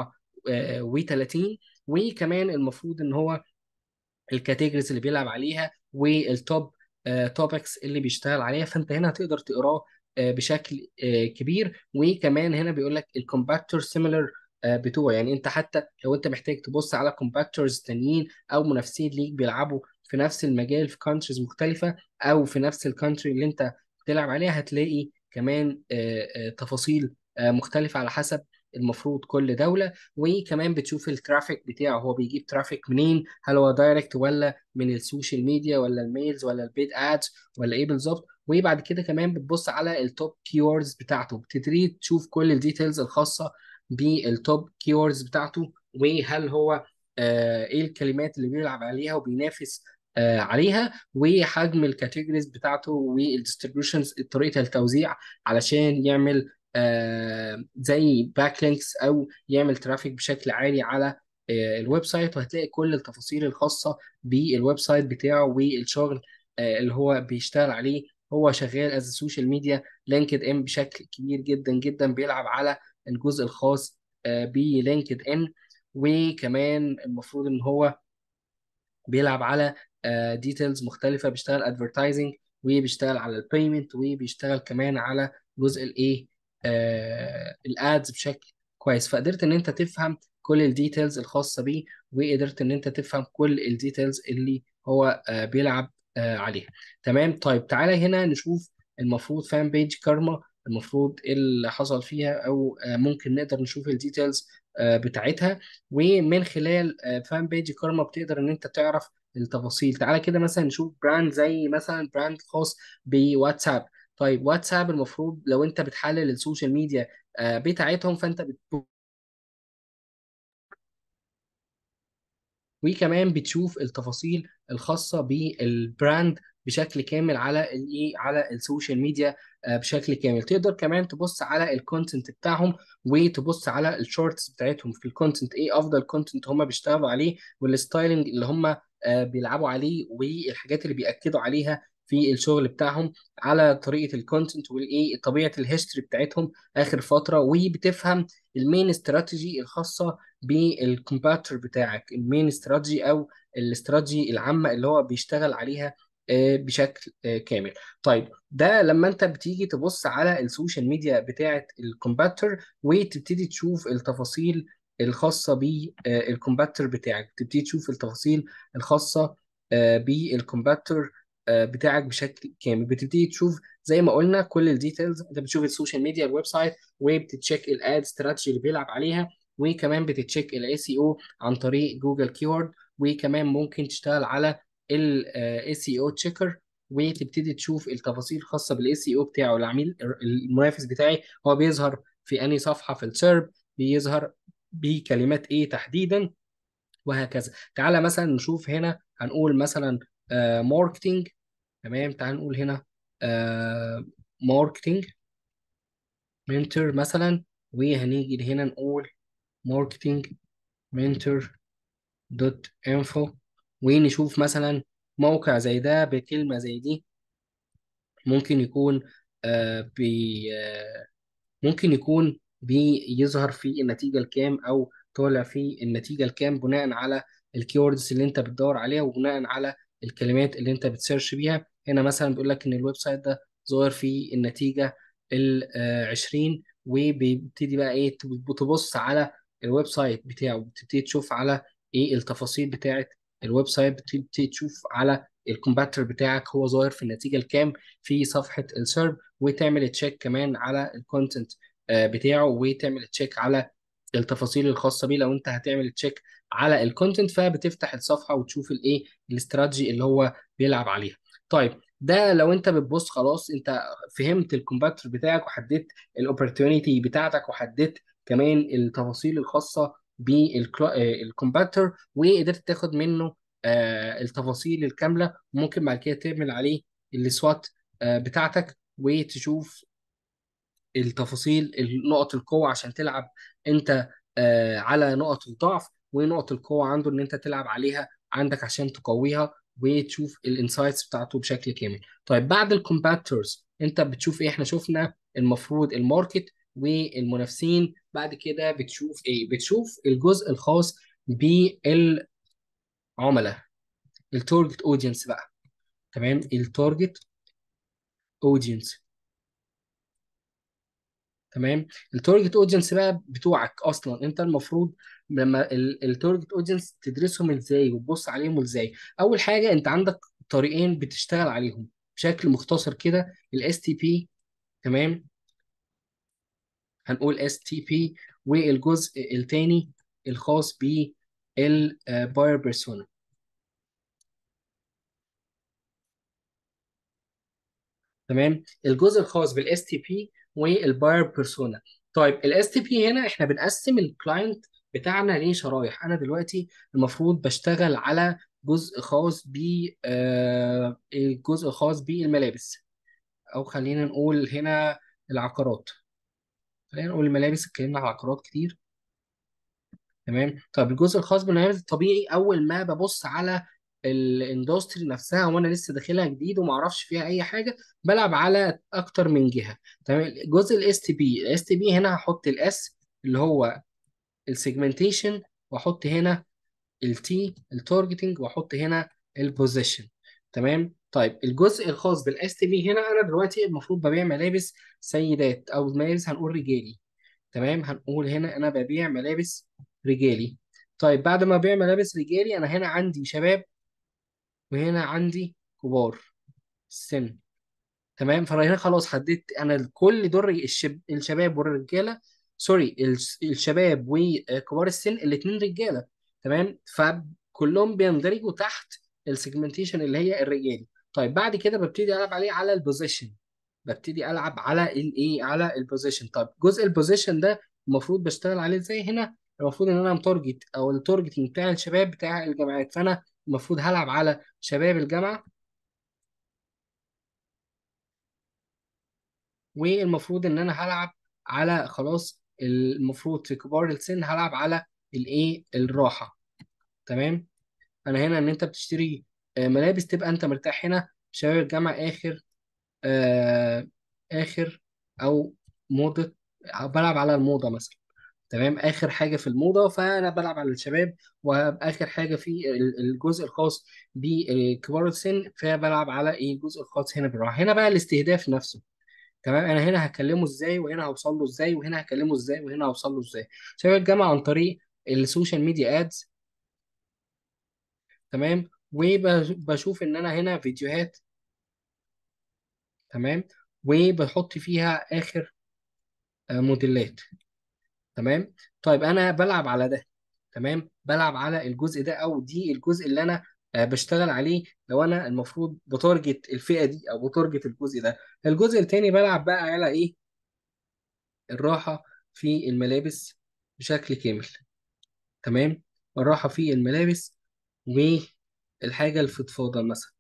34 وكمان المفروض ان هو الكاتيجوريز اللي بيلعب عليها والتوب توبكس اللي بيشتغل عليها فانت هنا هتقدر تقراه آه، بشكل آه، كبير وكمان هنا بيقول لك الكومباكتور سيميلر بتوعه يعني انت حتى لو انت محتاج تبص على كومباكتورز تانيين او منافسين ليك بيلعبوا في نفس المجال في كونتريز مختلفة او في نفس الكونتري اللي انت بتلعب عليها هتلاقي كمان آه، آه، تفاصيل آه، مختلفة على حسب المفروض كل دولة وكمان بتشوف الترافيك بتاعه هو بيجيب ترافيك منين هل هو دايركت ولا من السوشيال ميديا ولا الميلز ولا البيد ادز ولا ايه بالظبط وبعد كده كمان بتبص على التوب كيوردز بتاعته بتبتدي تشوف كل الديتيلز الخاصه بالتوب كيوردز بتاعته وهل هو آه ايه الكلمات اللي بيلعب عليها وبينافس آه عليها وحجم الكاتيجوريز بتاعته والديستريبيوشنز طريقه التوزيع علشان يعمل آه زي باك لينكس او يعمل ترافيك بشكل عالي على آه، الويب سايت وهتلاقي كل التفاصيل الخاصة بالويب سايت بتاعه والشغل آه، اللي هو بيشتغل عليه هو شغال از سوشيال ميديا لينكد ان بشكل كبير جدا جدا بيلعب على الجزء الخاص بلينكد ان وكمان المفروض ان هو بيلعب على ديتيلز مختلفة بيشتغل ادفرتايزنج وبيشتغل على البيمنت وبيشتغل كمان على جزء الايه الادز بشكل كويس فقدرت ان انت تفهم كل الديتيلز الخاصه بيه وقدرت ان انت تفهم كل الديتيلز اللي هو آه، بيلعب آه، عليها تمام طيب تعالى هنا نشوف المفروض فان بيج كارما المفروض ايه اللي حصل فيها او آه، ممكن نقدر نشوف الديتيلز بتاعتها ومن خلال فان بيج كارما بتقدر ان انت تعرف التفاصيل تعالى كده مثلا نشوف براند زي مثلا براند خاص بواتساب طيب واتساب المفروض لو انت بتحلل السوشيال ميديا بتاعتهم فانت بت وكمان بتشوف التفاصيل الخاصه بالبراند بشكل كامل على الايه على السوشيال ميديا آه، بشكل كامل تقدر كمان تبص على الكونتنت بتاعهم وتبص على الشورتس بتاعتهم في الكونتنت ايه افضل كونتنت هم بيشتغلوا عليه والستايلنج اللي هم آه، بيلعبوا عليه والحاجات اللي بيأكدوا عليها في الشغل بتاعهم على طريقه الكونتنت والايه طبيعه الهيستوري بتاعتهم اخر فتره وبتفهم المين استراتيجي الخاصه بالكمبيوتر بتاعك المين استراتيجي او الاستراتيجي العامه اللي هو بيشتغل عليها آه، بشكل آه، كامل طيب ده لما انت بتيجي تبص على السوشيال ميديا بتاعه الكمبيوتر وتبتدي تشوف التفاصيل الخاصه بالكمبيوتر بتاعك تبتدي تشوف التفاصيل الخاصه آه، بالكمبيوتر بتاعك بشكل كامل بتبتدي تشوف زي ما قلنا كل الديتيلز انت بتشوف السوشيال ميديا الويب سايت وبتتشيك الاد استراتيجي اللي بيلعب عليها وكمان بتتشيك الاي سي او عن طريق جوجل كيورد وكمان ممكن تشتغل على الاي سي او تشيكر وتبتدي تشوف التفاصيل الخاصه بالاي سي او بتاعه العميل المنافس بتاعي هو بيظهر في انهي صفحه في السيرب بيظهر بكلمات ايه تحديدا وهكذا تعالى مثلا نشوف هنا هنقول مثلا ماركتنج تمام تعال نقول هنا ماركتنج منتور مثلا وهنيجي هنا نقول ماركتنج منتور دوت انفو ونشوف مثلا موقع زي ده بكلمة زي دي ممكن يكون آه بي آه ممكن يكون بيظهر في النتيجة الكام أو طالع في النتيجة الكام بناء على الكيوردز اللي أنت بتدور عليها وبناء على الكلمات اللي أنت بتسيرش بيها هنا مثلا بيقول لك إن الويب سايت ده ظاهر في النتيجة ال 20 وبيبتدي بقى إيه تبص على الويب سايت بتاعه بتبتدي تشوف على إيه التفاصيل بتاعت الويب سايت بتبتدي تشوف على الكومباتر بتاعك هو ظاهر في النتيجه الكام في صفحه السيرب وتعمل تشيك كمان على الكونتنت آه، بتاعه وتعمل تشيك على التفاصيل الخاصه بيه لو انت هتعمل تشيك على الكونتنت فبتفتح الصفحه وتشوف الايه الاستراتيجي اللي هو بيلعب عليها طيب ده لو انت بتبص خلاص انت فهمت الكومباتر بتاعك وحددت الاوبورتيونيتي بتاعتك وحددت كمان التفاصيل الخاصه بالكومباتر وقدرت تاخد منه آه، التفاصيل الكامله وممكن بعد كده تعمل عليه السوات آه، بتاعتك وتشوف التفاصيل نقط القوه عشان تلعب انت آه، على نقط الضعف ونقط القوه عنده ان انت تلعب عليها عندك عشان تقويها وتشوف الانسايتس بتاعته بشكل كامل طيب بعد الكومباترز انت بتشوف ايه احنا شفنا المفروض الماركت والمنافسين بعد كده بتشوف ايه بتشوف الجزء الخاص بالعملاء التارجت اودينس بقى تمام التارجت اودينس تمام التارجت اودينس بقى بتوعك اصلا انت المفروض لما التارجت اودينس تدرسهم ازاي وتبص عليهم ازاي اول حاجه انت عندك طريقين بتشتغل عليهم بشكل مختصر كده الاس تي بي تمام هنقول اس تي بي والجزء الثاني الخاص بالباير بيرسونا تمام الجزء الخاص بالاس تي بي والباير بيرسونا طيب الاس تي بي هنا احنا بنقسم الكلاينت بتاعنا لشرايح انا دلوقتي المفروض بشتغل على جزء خاص ب آه، الجزء الخاص بالملابس او خلينا نقول هنا العقارات خلينا نقول الملابس اتكلمنا على عقارات كتير تمام طب الجزء الخاص بالملابس الطبيعي اول ما ببص على الاندستري نفسها وانا لسه داخلها جديد وما اعرفش فيها اي حاجه بلعب على اكتر من جهه تمام جزء الاس تي بي الاس تي بي هنا هحط الاس اللي هو السيجمنتيشن واحط هنا التي التارجتنج واحط هنا البوزيشن تمام طيب الجزء الخاص بالاس تي بي هنا انا دلوقتي المفروض ببيع ملابس سيدات او ملابس هنقول رجالي تمام هنقول هنا انا ببيع ملابس رجالي طيب بعد ما ببيع ملابس رجالي انا هنا عندي شباب وهنا عندي كبار السن تمام فانا هنا خلاص حددت انا كل دول الشب... الشباب والرجاله سوري الش- الشباب وكبار السن الاثنين رجاله تمام فكلهم بيندرجوا تحت السيجمنتيشن اللي هي الرجالي طيب بعد كده ببتدي العب عليه على البوزيشن ببتدي العب على الايه على البوزيشن طيب جزء البوزيشن ده المفروض بشتغل عليه ازاي هنا المفروض ان انا متارجت او التارجتنج بتاع الشباب بتاع الجامعات فانا المفروض هلعب على شباب الجامعه والمفروض ان انا هلعب على خلاص المفروض في كبار السن هلعب على الايه الراحه تمام انا هنا ان انت بتشتري آه، ملابس تبقى انت مرتاح هنا شباب الجامعه اخر آه اخر او موضه بلعب على الموضه مثلا تمام اخر حاجه في الموضه فانا بلعب على الشباب واخر حاجه في ال- الجزء الخاص بكبار السن فبلعب على ايه الجزء الخاص هنا بالراحه هنا بقى الاستهداف نفسه تمام انا هنا هكلمه ازاي وهنا هوصل له ازاي وهنا هكلمه ازاي وهنا هوصل له ازاي شباب الجامعه عن طريق السوشيال ميديا ادز تمام وبشوف ان انا هنا فيديوهات تمام وبحط فيها اخر آه، موديلات تمام طيب انا بلعب على ده تمام بلعب على الجزء ده او دي الجزء اللي انا آه، بشتغل عليه لو انا المفروض بتارجت الفئه دي او بتارجت الجزء ده الجزء التاني بلعب بقى على ايه الراحه في الملابس بشكل كامل تمام الراحة في الملابس والحاجة الفضفاضة مثلا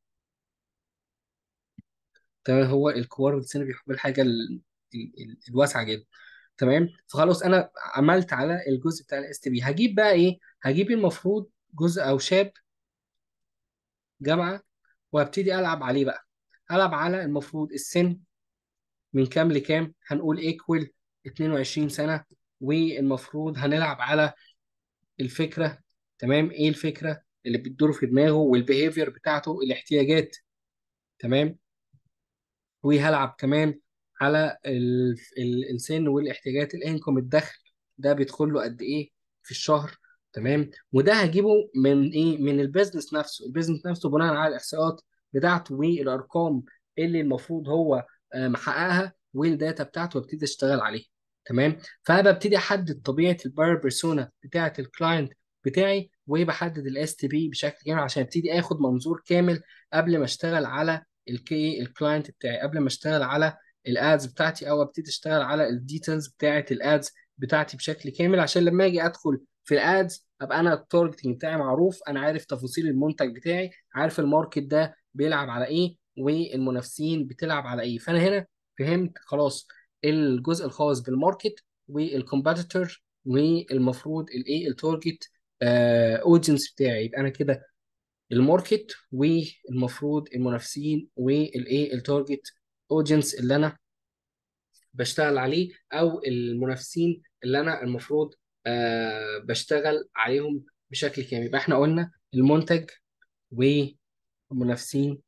تمام هو الكوار والسن بيحب الحاجة ال... ال... ال... الواسعة جدا تمام فخلاص أنا عملت على الجزء بتاع الاس تي بي هجيب بقى إيه هجيب المفروض جزء أو شاب جامعة وابتدي ألعب عليه بقى ألعب على المفروض السن من كام لكام هنقول ايكوال 22 سنة والمفروض هنلعب على الفكره تمام ايه الفكره اللي بتدور في دماغه والبيهيفير بتاعته الاحتياجات تمام وهلعب كمان على ال- ال- السن والاحتياجات الانكم الدخل ده بيدخل له قد ايه في الشهر تمام وده هجيبه من ايه من البيزنس نفسه البيزنس نفسه بناء على الاحصاءات بتاعته والارقام اللي المفروض هو آه، محققها والداتا بتاعته وابتدي اشتغل عليها تمام فببتدي احدد طبيعه الباير بيرسونا بتاعه الكلاينت بتاعي وبحدد الاس تي بي بشكل كامل عشان ابتدي اخد منظور كامل قبل ما اشتغل على الكي الكلاينت بتاعي قبل ما اشتغل على الادز بتاعتي او ابتدي اشتغل على الديتيلز بتاعه الادز بتاعتي بشكل كامل عشان لما اجي ادخل في الادز ابقى انا التارجتنج بتاعي معروف انا عارف تفاصيل المنتج بتاعي عارف الماركت ده بيلعب على ايه والمنافسين بتلعب على ايه فانا هنا فهمت خلاص الجزء الخاص بالماركت والكومبيتيتور والمفروض الايه التارجت اودينس بتاعي يبقى انا كده الماركت والمفروض المنافسين والايه التارجت اودينس اللي انا بشتغل عليه او المنافسين اللي انا المفروض آه بشتغل عليهم بشكل كامل يبقى احنا قلنا المنتج والمنافسين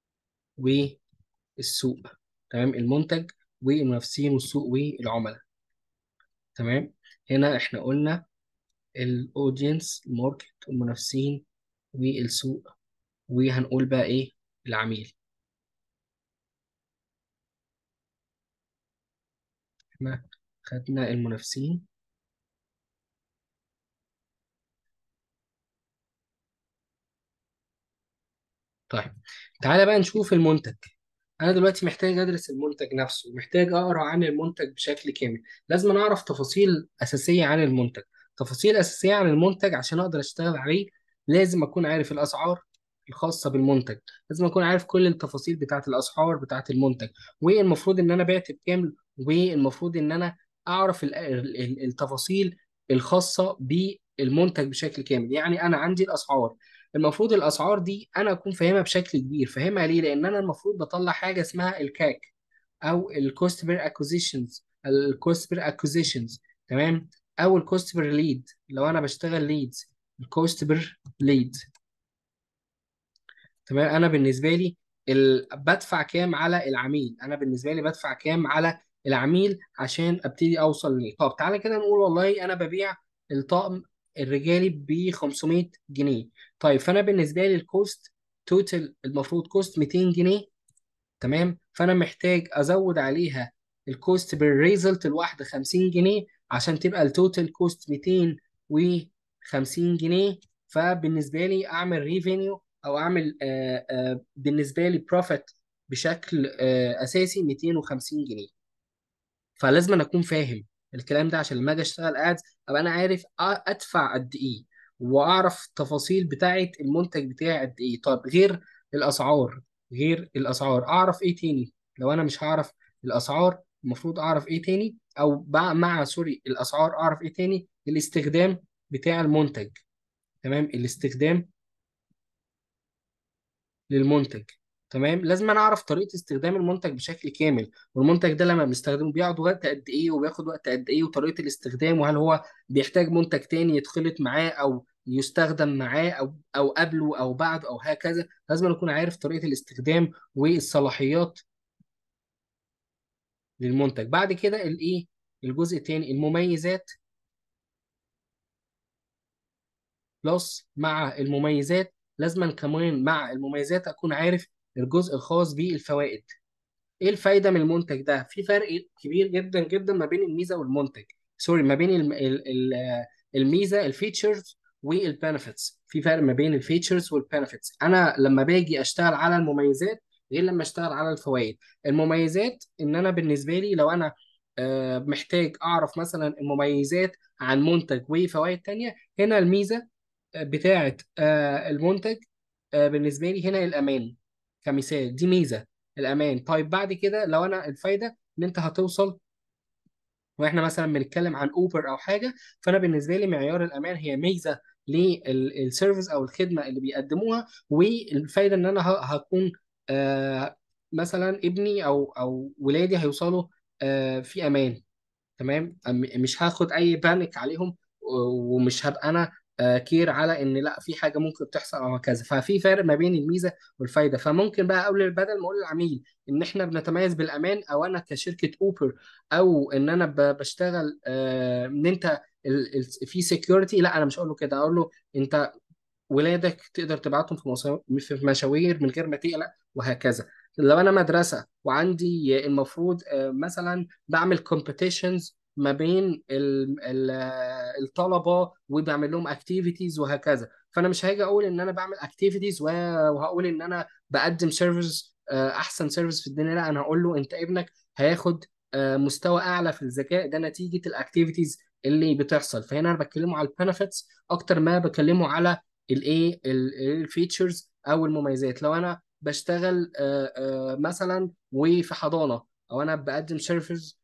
والسوق تمام المنتج والمنافسين والسوق والعملاء تمام هنا احنا قلنا الاودينس الماركت المنافسين والسوق وهنقول بقى ايه العميل احنا خدنا المنافسين طيب تعالى بقى نشوف المنتج انا دلوقتي محتاج ادرس المنتج نفسه محتاج اقرا عن المنتج بشكل كامل لازم أنا اعرف تفاصيل اساسيه عن المنتج تفاصيل اساسيه عن المنتج عشان اقدر اشتغل عليه لازم اكون عارف الاسعار الخاصه بالمنتج لازم اكون عارف كل التفاصيل بتاعه الاسعار بتاعه المنتج والمفروض ان انا بعت بكام والمفروض ان انا اعرف ال- ال- ال- التفاصيل الخاصه بالمنتج بشكل كامل يعني انا عندي الاسعار المفروض الاسعار دي انا اكون فاهمها بشكل كبير فاهمها ليه لان انا المفروض بطلع حاجه اسمها الكاك او الكوست بير اكوزيشنز الكوست بير اكوزيشنز تمام او الكوست بير ليد لو انا بشتغل ليدز الكوست بير ليد تمام انا بالنسبه لي ال... بدفع كام على العميل انا بالنسبه لي بدفع كام على العميل عشان ابتدي اوصل ليه طب تعالى كده نقول والله انا ببيع الطقم الرجالي ب 500 جنيه طيب فانا بالنسبه لي الكوست توتال المفروض كوست 200 جنيه تمام فانا محتاج ازود عليها الكوست بالريزلت الواحده 50 جنيه عشان تبقى التوتال كوست 250 جنيه فبالنسبه لي اعمل ريفينيو او اعمل آه آه بالنسبه لي بروفيت بشكل آه اساسي 250 جنيه فلازم أنا اكون فاهم الكلام ده عشان لما اجي اشتغل ادز ابقى انا عارف أ- ادفع قد ايه واعرف التفاصيل بتاعه المنتج بتاعي قد ايه طب غير الاسعار غير الاسعار اعرف ايه تاني لو انا مش هعرف الاسعار المفروض اعرف ايه تاني او مع مع سوري الاسعار اعرف ايه تاني الاستخدام بتاع المنتج تمام الاستخدام للمنتج تمام لازم انا اعرف طريقه استخدام المنتج بشكل كامل والمنتج ده لما بنستخدمه بياخد وقت قد ايه وبياخد وقت قد ايه وطريقه الاستخدام وهل هو بيحتاج منتج تاني يتخلط معاه او يستخدم معاه او او قبله او بعده او هكذا لازم أنا اكون عارف طريقه الاستخدام والصلاحيات للمنتج بعد كده الايه الجزء الثاني المميزات بلس مع المميزات لازم كمان مع المميزات اكون عارف الجزء الخاص بالفوائد ايه الفايده من المنتج ده في فرق كبير جدا جدا ما بين الميزه والمنتج سوري ما بين الم- ال- ال- الميزه الفيتشرز والبنفيتس في فرق ما بين الفيتشرز والبنفيتس انا لما باجي اشتغل على المميزات غير لما اشتغل على الفوائد المميزات ان انا بالنسبه لي لو انا آه، محتاج اعرف مثلا المميزات عن منتج وفوائد تانية هنا الميزه بتاعه آه، المنتج آه، بالنسبه لي هنا الامان كمثال دي ميزه الامان طيب بعد كده لو انا الفايده ان انت هتوصل واحنا مثلا بنتكلم عن اوبر او حاجه فانا بالنسبه لي معيار الامان هي ميزه للسيرفيس او الخدمه اللي بيقدموها والفايده ان انا ه- هكون آه، مثلا ابني او او ولادي هيوصلوا آه، في امان تمام أم- مش هاخد اي بانيك عليهم و- ومش هبقى انا آه، كير على ان لا في حاجه ممكن تحصل او هكذا ففي فرق ما بين الميزه والفايده فممكن بقى قبل بدل ما اقول للعميل ان احنا بنتميز بالامان او انا كشركه اوبر او ان انا ب- بشتغل آه، ان انت ال- ال- في سكيورتي لا انا مش اقول له كده اقول له انت ولادك تقدر تبعتهم في مصا- في مشاوير من غير ما تقلق وهكذا لو انا مدرسه وعندي المفروض آه، مثلا بعمل كومبيتيشنز ما بين ال- ال- آه، الطلبه وبعمل لهم اكتيفيتيز وهكذا فانا مش هاجي اقول ان انا بعمل اكتيفيتيز وهقول ان انا بقدم سيرفيس احسن سيرفيس في الدنيا لا انا هقول له انت ابنك هياخد آه، مستوى اعلى في الذكاء ده نتيجه الاكتيفيتيز اللي بتحصل فهنا انا بتكلمه على البنفيتس اكتر ما بكلمه على الايه الفيتشرز او المميزات لو انا بشتغل آه، آه، مثلا وفي حضانه او انا بقدم سيرفيس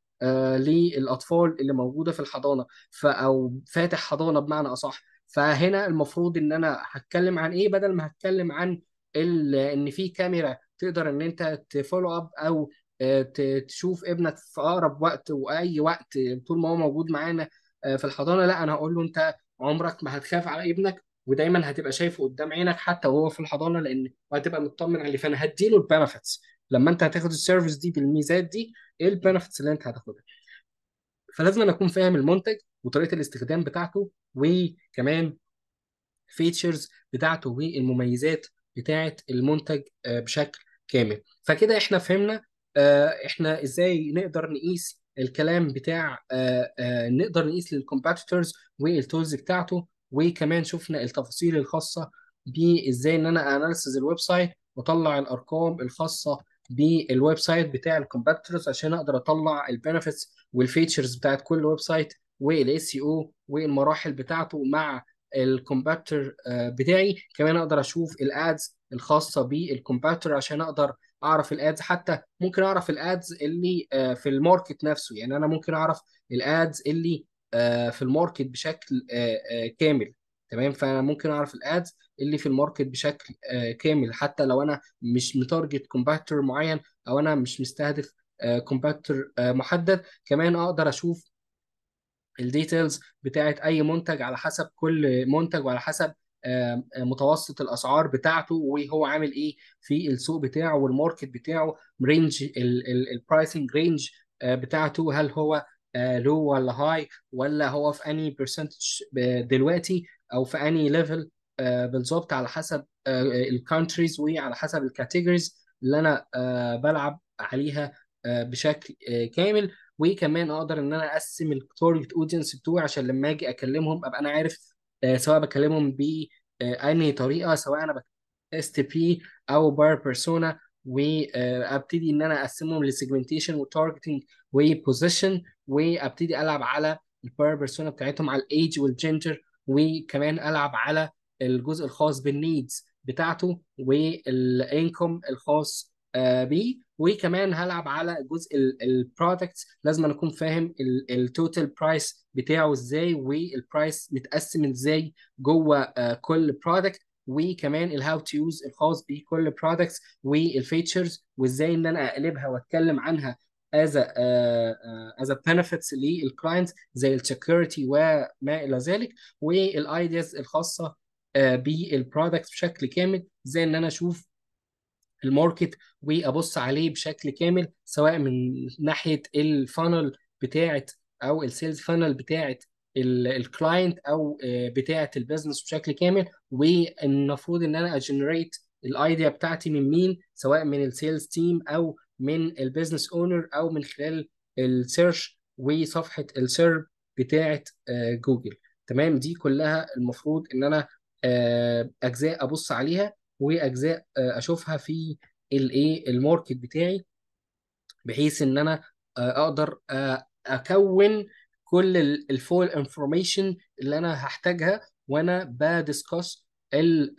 للاطفال اللي موجوده في الحضانه ف او فاتح حضانه بمعنى اصح فهنا المفروض ان انا هتكلم عن ايه بدل ما هتكلم عن ال- ان في كاميرا تقدر ان انت تفولو اب او آه، ت- تشوف ابنك في اقرب وقت واي وقت طول ما هو موجود معانا آه، في الحضانه لا انا هقول له انت عمرك ما هتخاف على ابنك ودايما هتبقى شايفه قدام عينك حتى وهو في الحضانه لان وهتبقى مطمن عليه فانا هديله البنفيتس لما انت هتاخد السيرفيس دي بالميزات دي ايه البنفيتس اللي انت هتاخدها فلازم أنا اكون فاهم المنتج وطريقه الاستخدام بتاعته وكمان فيتشرز بتاعته والمميزات بتاعه المنتج آه، بشكل كامل فكده احنا فهمنا آه، احنا ازاي نقدر نقيس الكلام بتاع آه، آه، نقدر نقيس للكومباتيتورز والتولز بتاعته وكمان شفنا التفاصيل الخاصه بازاي ان انا اناليسز الويب سايت واطلع الارقام الخاصه بالويب سايت بتاع الكومباتيتورز عشان اقدر اطلع البنفيتس والفيتشرز بتاعت كل ويب سايت والاس او والمراحل بتاعته مع الكومباتر بتاعي كمان اقدر اشوف الادز الخاصه بالكومباتر عشان اقدر اعرف الادز حتى ممكن اعرف الادز اللي آه، في الماركت نفسه يعني انا ممكن اعرف الادز اللي آه، في الماركت بشكل آه، آه، كامل تمام فانا ممكن اعرف الادز اللي في الماركت بشكل آه، كامل حتى لو انا مش متارجت كومباتر معين او انا مش مستهدف كومباتر محدد كمان اقدر اشوف الديتيلز بتاعت اي منتج على حسب كل منتج وعلى حسب آه، متوسط الاسعار بتاعته وهو عامل ايه في السوق بتاعه والماركت بتاعه رينج البرايسنج رينج بتاعته هل هو لو ولا هاي ولا هو في اني برسنتج دلوقتي او في اني ليفل بالظبط على حسب الكونتريز وعلى حسب الكاتيجوريز اللي انا آه، بلعب عليها آه، بشكل آه، كامل وكمان اقدر ان انا اقسم التارجت اودينس بتوعي عشان لما اجي اكلمهم ابقى انا عارف سواء بكلمهم بأنهي طريقه سواء انا اس تي بي او بار بيرسونا وابتدي ان انا اقسمهم لسيجمنتيشن وتارجتنج وبوزيشن وابتدي العب على البار بيرسونا بتاعتهم على الايج والجندر وكمان العب على الجزء الخاص بالنيدز بتاعته والانكم الخاص آه، بيه وكمان هلعب على جزء البرودكت لازم أنا اكون فاهم التوتال برايس بتاعه ازاي والبرايس متقسم ازاي جوه آه، كل برودكت وكمان الهاو تو يوز الخاص بكل برودكتس والفيتشرز وازاي ان انا اقلبها واتكلم عنها as a uh, as a benefits للكلاينت زي السكيورتي وما الى ذلك والايدياز الخاصه uh, بالبرودكت بشكل كامل زي ان انا اشوف الماركت وابص عليه بشكل كامل سواء من ناحيه الفانل بتاعه او السيلز فانل بتاعه الكلاينت او آه، بتاعه البيزنس بشكل كامل والمفروض ان انا اجنريت الايديا بتاعتي من مين سواء من السيلز تيم او من البيزنس اونر او من خلال السيرش وصفحه السيرب بتاعه آه، جوجل تمام دي كلها المفروض ان انا آه، اجزاء ابص عليها واجزاء اشوفها في الايه الماركت بتاعي بحيث ان انا اقدر اكون كل الفول انفورميشن اللي انا هحتاجها وانا بدسكس ال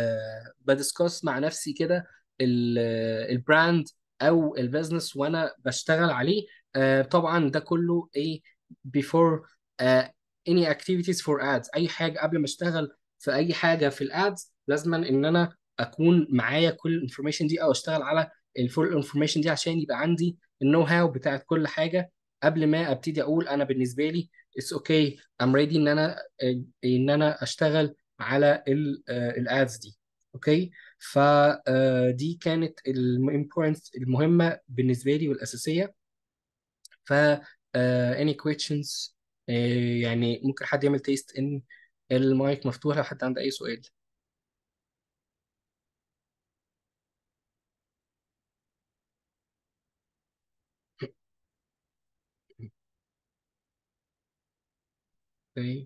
بدسكس مع نفسي كده البراند او البيزنس وانا بشتغل عليه آه، طبعا ده كله ايه before uh, any activities for ads اي حاجه قبل ما اشتغل في اي حاجه في الادز لازما ان انا اكون معايا كل الانفورميشن دي او اشتغل على الفول انفورميشن دي عشان يبقى عندي النو هاو بتاعت كل حاجه قبل ما ابتدي اقول انا بالنسبه لي اتس اوكي ام ريدي ان انا ان انا اشتغل على الادز دي اوكي فدي كانت الامبورتنس المهمه بالنسبه لي والاساسيه ف اني questions يعني ممكن حد يعمل تيست ان المايك مفتوح لو حد عنده اي سؤال اوكي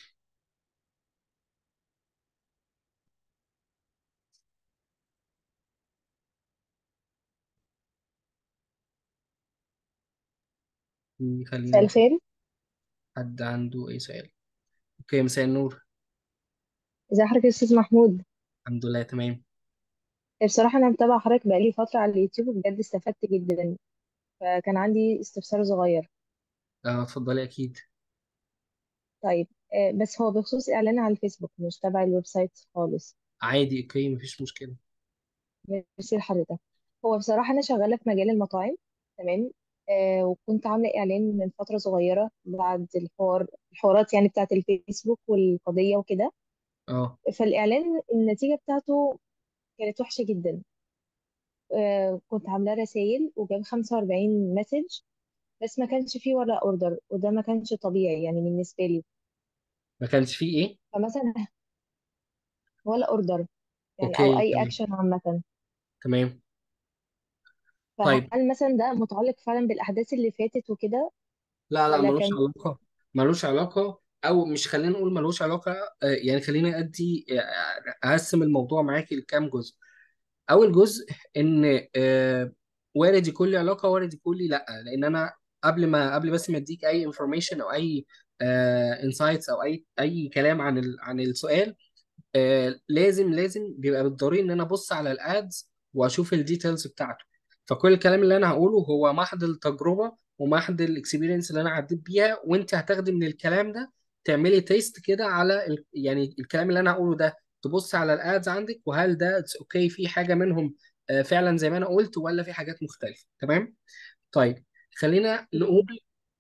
مساء خلينا نشوف الخير حد عنده اي سؤال اوكي مساء النور ازي حضرتك يا استاذ محمود الحمد لله تمام بصراحة انا متابعة حضرتك بقالي فترة على اليوتيوب وبجد استفدت جدا فكان عندي استفسار صغير اه اتفضلي اكيد طيب آه، بس هو بخصوص اعلان على الفيسبوك مش تبع الويب سايت خالص عادي اوكي مفيش مشكله ميرسي لحضرتك هو بصراحة انا شغالة في مجال المطاعم تمام آه وكنت عاملة اعلان من فترة صغيرة بعد الحوار الحوارات يعني بتاعت الفيسبوك والقضية وكده اه فالاعلان النتيجة بتاعته كانت وحشة جدا آه كنت عاملاه رسايل وجاب 45 مسج بس ما كانش فيه ولا اوردر وده ما كانش طبيعي يعني بالنسبه لي ما كانش فيه ايه فمثلا ولا اوردر يعني او اوكي اي تمام اكشن عامه تمام طيب فهل مثلا ده متعلق فعلا بالاحداث اللي فاتت وكده لا لا ولا ملوش كان علاقه ملوش علاقه او مش خلينا نقول ملوش علاقه آه، يعني خلينا ادي آه، اقسم الموضوع معاكي لكام جزء اول جزء ان آه، وارد يكون لي علاقه وارد يكون لي لا لان انا قبل ما قبل بس ما اديك اي انفورميشن او اي انسايتس او اي اي كلام عن ال- عن السؤال آه لازم لازم بيبقى بالضروري ان انا ابص على الادز واشوف الديتيلز بتاعته فكل الكلام اللي انا هقوله هو محض التجربه ومحض الاكسبيرينس اللي انا عديت بيها وانت هتاخدي من الكلام ده تعملي تيست كده على ال... يعني الكلام اللي انا هقوله ده تبص على الادز عندك وهل ده اوكي في حاجه منهم آه فعلا زي ما انا قلت ولا في حاجات مختلفه تمام طيب خلينا تمام نقول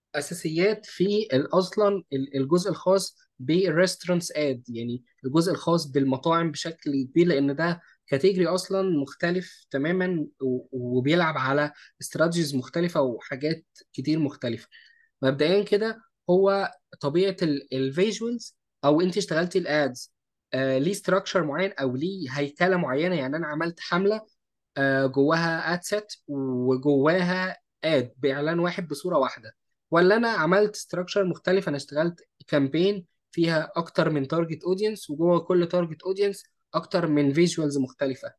اساسيات في ال- اصلا ال- الجزء الخاص بالريستورانتس اد يعني الجزء الخاص بالمطاعم بشكل كبير لان ده كاتيجري اصلا مختلف تماما و- وبيلعب على استراتيجيز مختلفه وحاجات كتير مختلفه مبدئيا كده هو طبيعه الفيجوالز او انت اشتغلتي الادز آه ليه ستراكشر معين او ليه هيكله معينه يعني انا عملت حمله آه، جواها اد سيت وجواها اد باعلان واحد بصوره واحده ولا انا عملت ستراكشر مختلف انا اشتغلت كامبين فيها اكتر من تارجت اودينس وجوه كل تارجت اودينس اكتر من فيجوالز مختلفه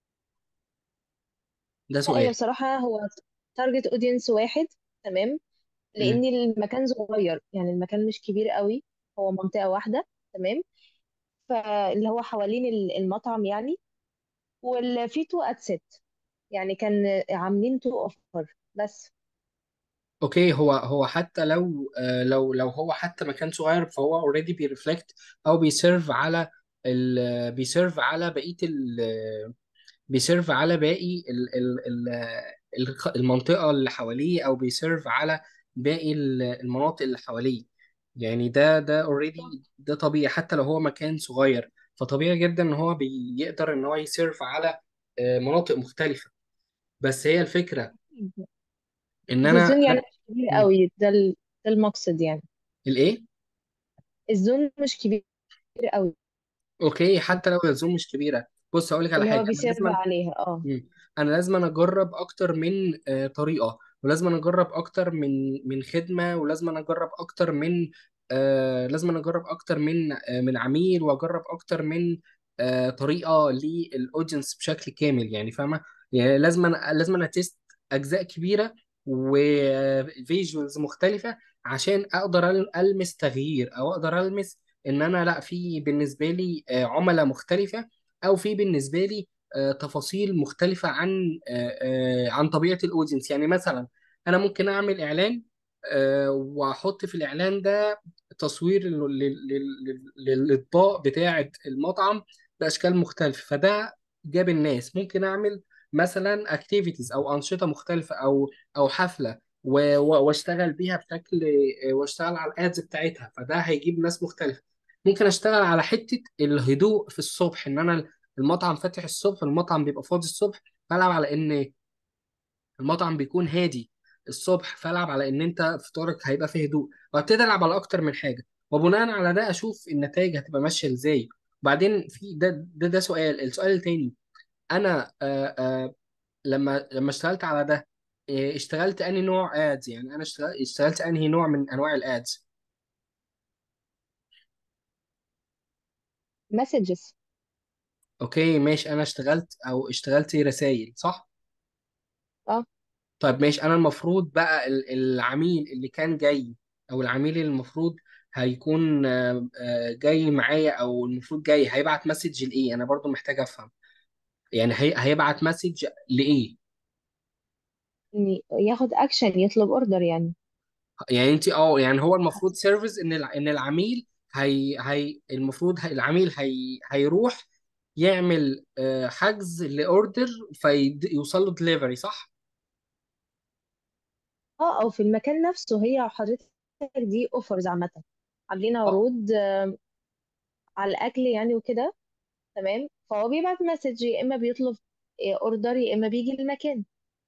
ده لا هي سؤال بصراحة هو تارجت اودينس واحد تمام مم. لان المكان صغير يعني المكان مش كبير قوي هو منطقة واحدة تمام فاللي هو حوالين ال- المطعم يعني والفي تو ات يعني كان عاملين تو اوفر بس اوكي هو هو حتى لو آه، لو لو هو حتى مكان صغير فهو اوريدي بيرفلكت او بيسيرف على ال بيسيرف على بقيه بيسيرف على باقي ال ال ال ال- المنطقة اللي حواليه أو بيسيرف على باقي ال- المناطق اللي حواليه يعني ده ده اوريدي ده طبيعي حتى لو هو مكان صغير فطبيعي جدا ان هو بيقدر ان هو يسيرف على آه، مناطق مختلفة بس هي الفكرة ان بس انا الزون يعني أنا- مش كبير م. قوي ده ال- ده المقصد يعني الايه الزون مش كبير قوي اوكي حتى لو الزوم مش كبيرة بص هقول لك على اللي حاجة هو انا بيسيرف لازم عليها اه مم. انا لازم أنا اجرب اكتر من آه، طريقه ولازم أنا اجرب اكتر من من خدمه ولازم أنا اجرب اكتر من آه لازم أنا اجرب اكتر من آه من عميل واجرب اكتر من آه طريقه للاودينس بشكل كامل يعني فاهمه يعني لازم أنا لازم أنا تيست اجزاء كبيره وفيجوالز مختلفه عشان اقدر أل- المس تغيير او اقدر المس ان انا لا في بالنسبه لي آه، عملاء مختلفه او في بالنسبه لي آه، تفاصيل مختلفة عن آه، آه، عن طبيعة الأودينس يعني مثلا أنا ممكن أعمل إعلان آه، وأحط في الإعلان ده تصوير لل- لل- لل- للأطباق بتاعة المطعم بأشكال مختلفة فده جاب الناس ممكن أعمل مثلا اكتيفيتيز أو أنشطة مختلفة أو أو حفلة و- و- واشتغل بيها بشكل آه، واشتغل على الادز بتاعتها فده هيجيب ناس مختلفة ممكن اشتغل على حتة الهدوء في الصبح ان انا المطعم فاتح الصبح المطعم بيبقى فاضي الصبح فالعب على ان المطعم بيكون هادي الصبح فالعب على ان انت فطارك هيبقى فيه هدوء وابتدي العب على اكتر من حاجه وبناء على ده اشوف النتائج هتبقى ماشيه ازاي وبعدين في ده ده, ده سؤال السؤال التاني انا آه آه لما لما اشتغلت على ده آه، اشتغلت انهي نوع ادز يعني انا اشتغلت, اشتغلت انهي نوع من انواع الادز مسجز اوكي ماشي انا اشتغلت او اشتغلت رسائل صح اه طيب ماشي انا المفروض بقى ال- العميل اللي كان جاي او العميل اللي المفروض هيكون آه، آه، جاي معايا او المفروض جاي هيبعت مسج لايه انا برضو محتاج افهم يعني هي هيبعت مسج لايه إن ياخد اكشن يطلب اوردر يعني يعني انت اه يعني هو المفروض سيرفيس ان الع- ان العميل هي هي المفروض هي العميل هي هيروح يعمل آه، حجز لاوردر فيوصل له دليفري صح اه او في المكان نفسه هي حضرتك دي اوفرز عامة عاملين اه عروض آه، على الاكل يعني وكده تمام فهو بيبعت مسج يا اما بيطلب اوردر يا اما بيجي المكان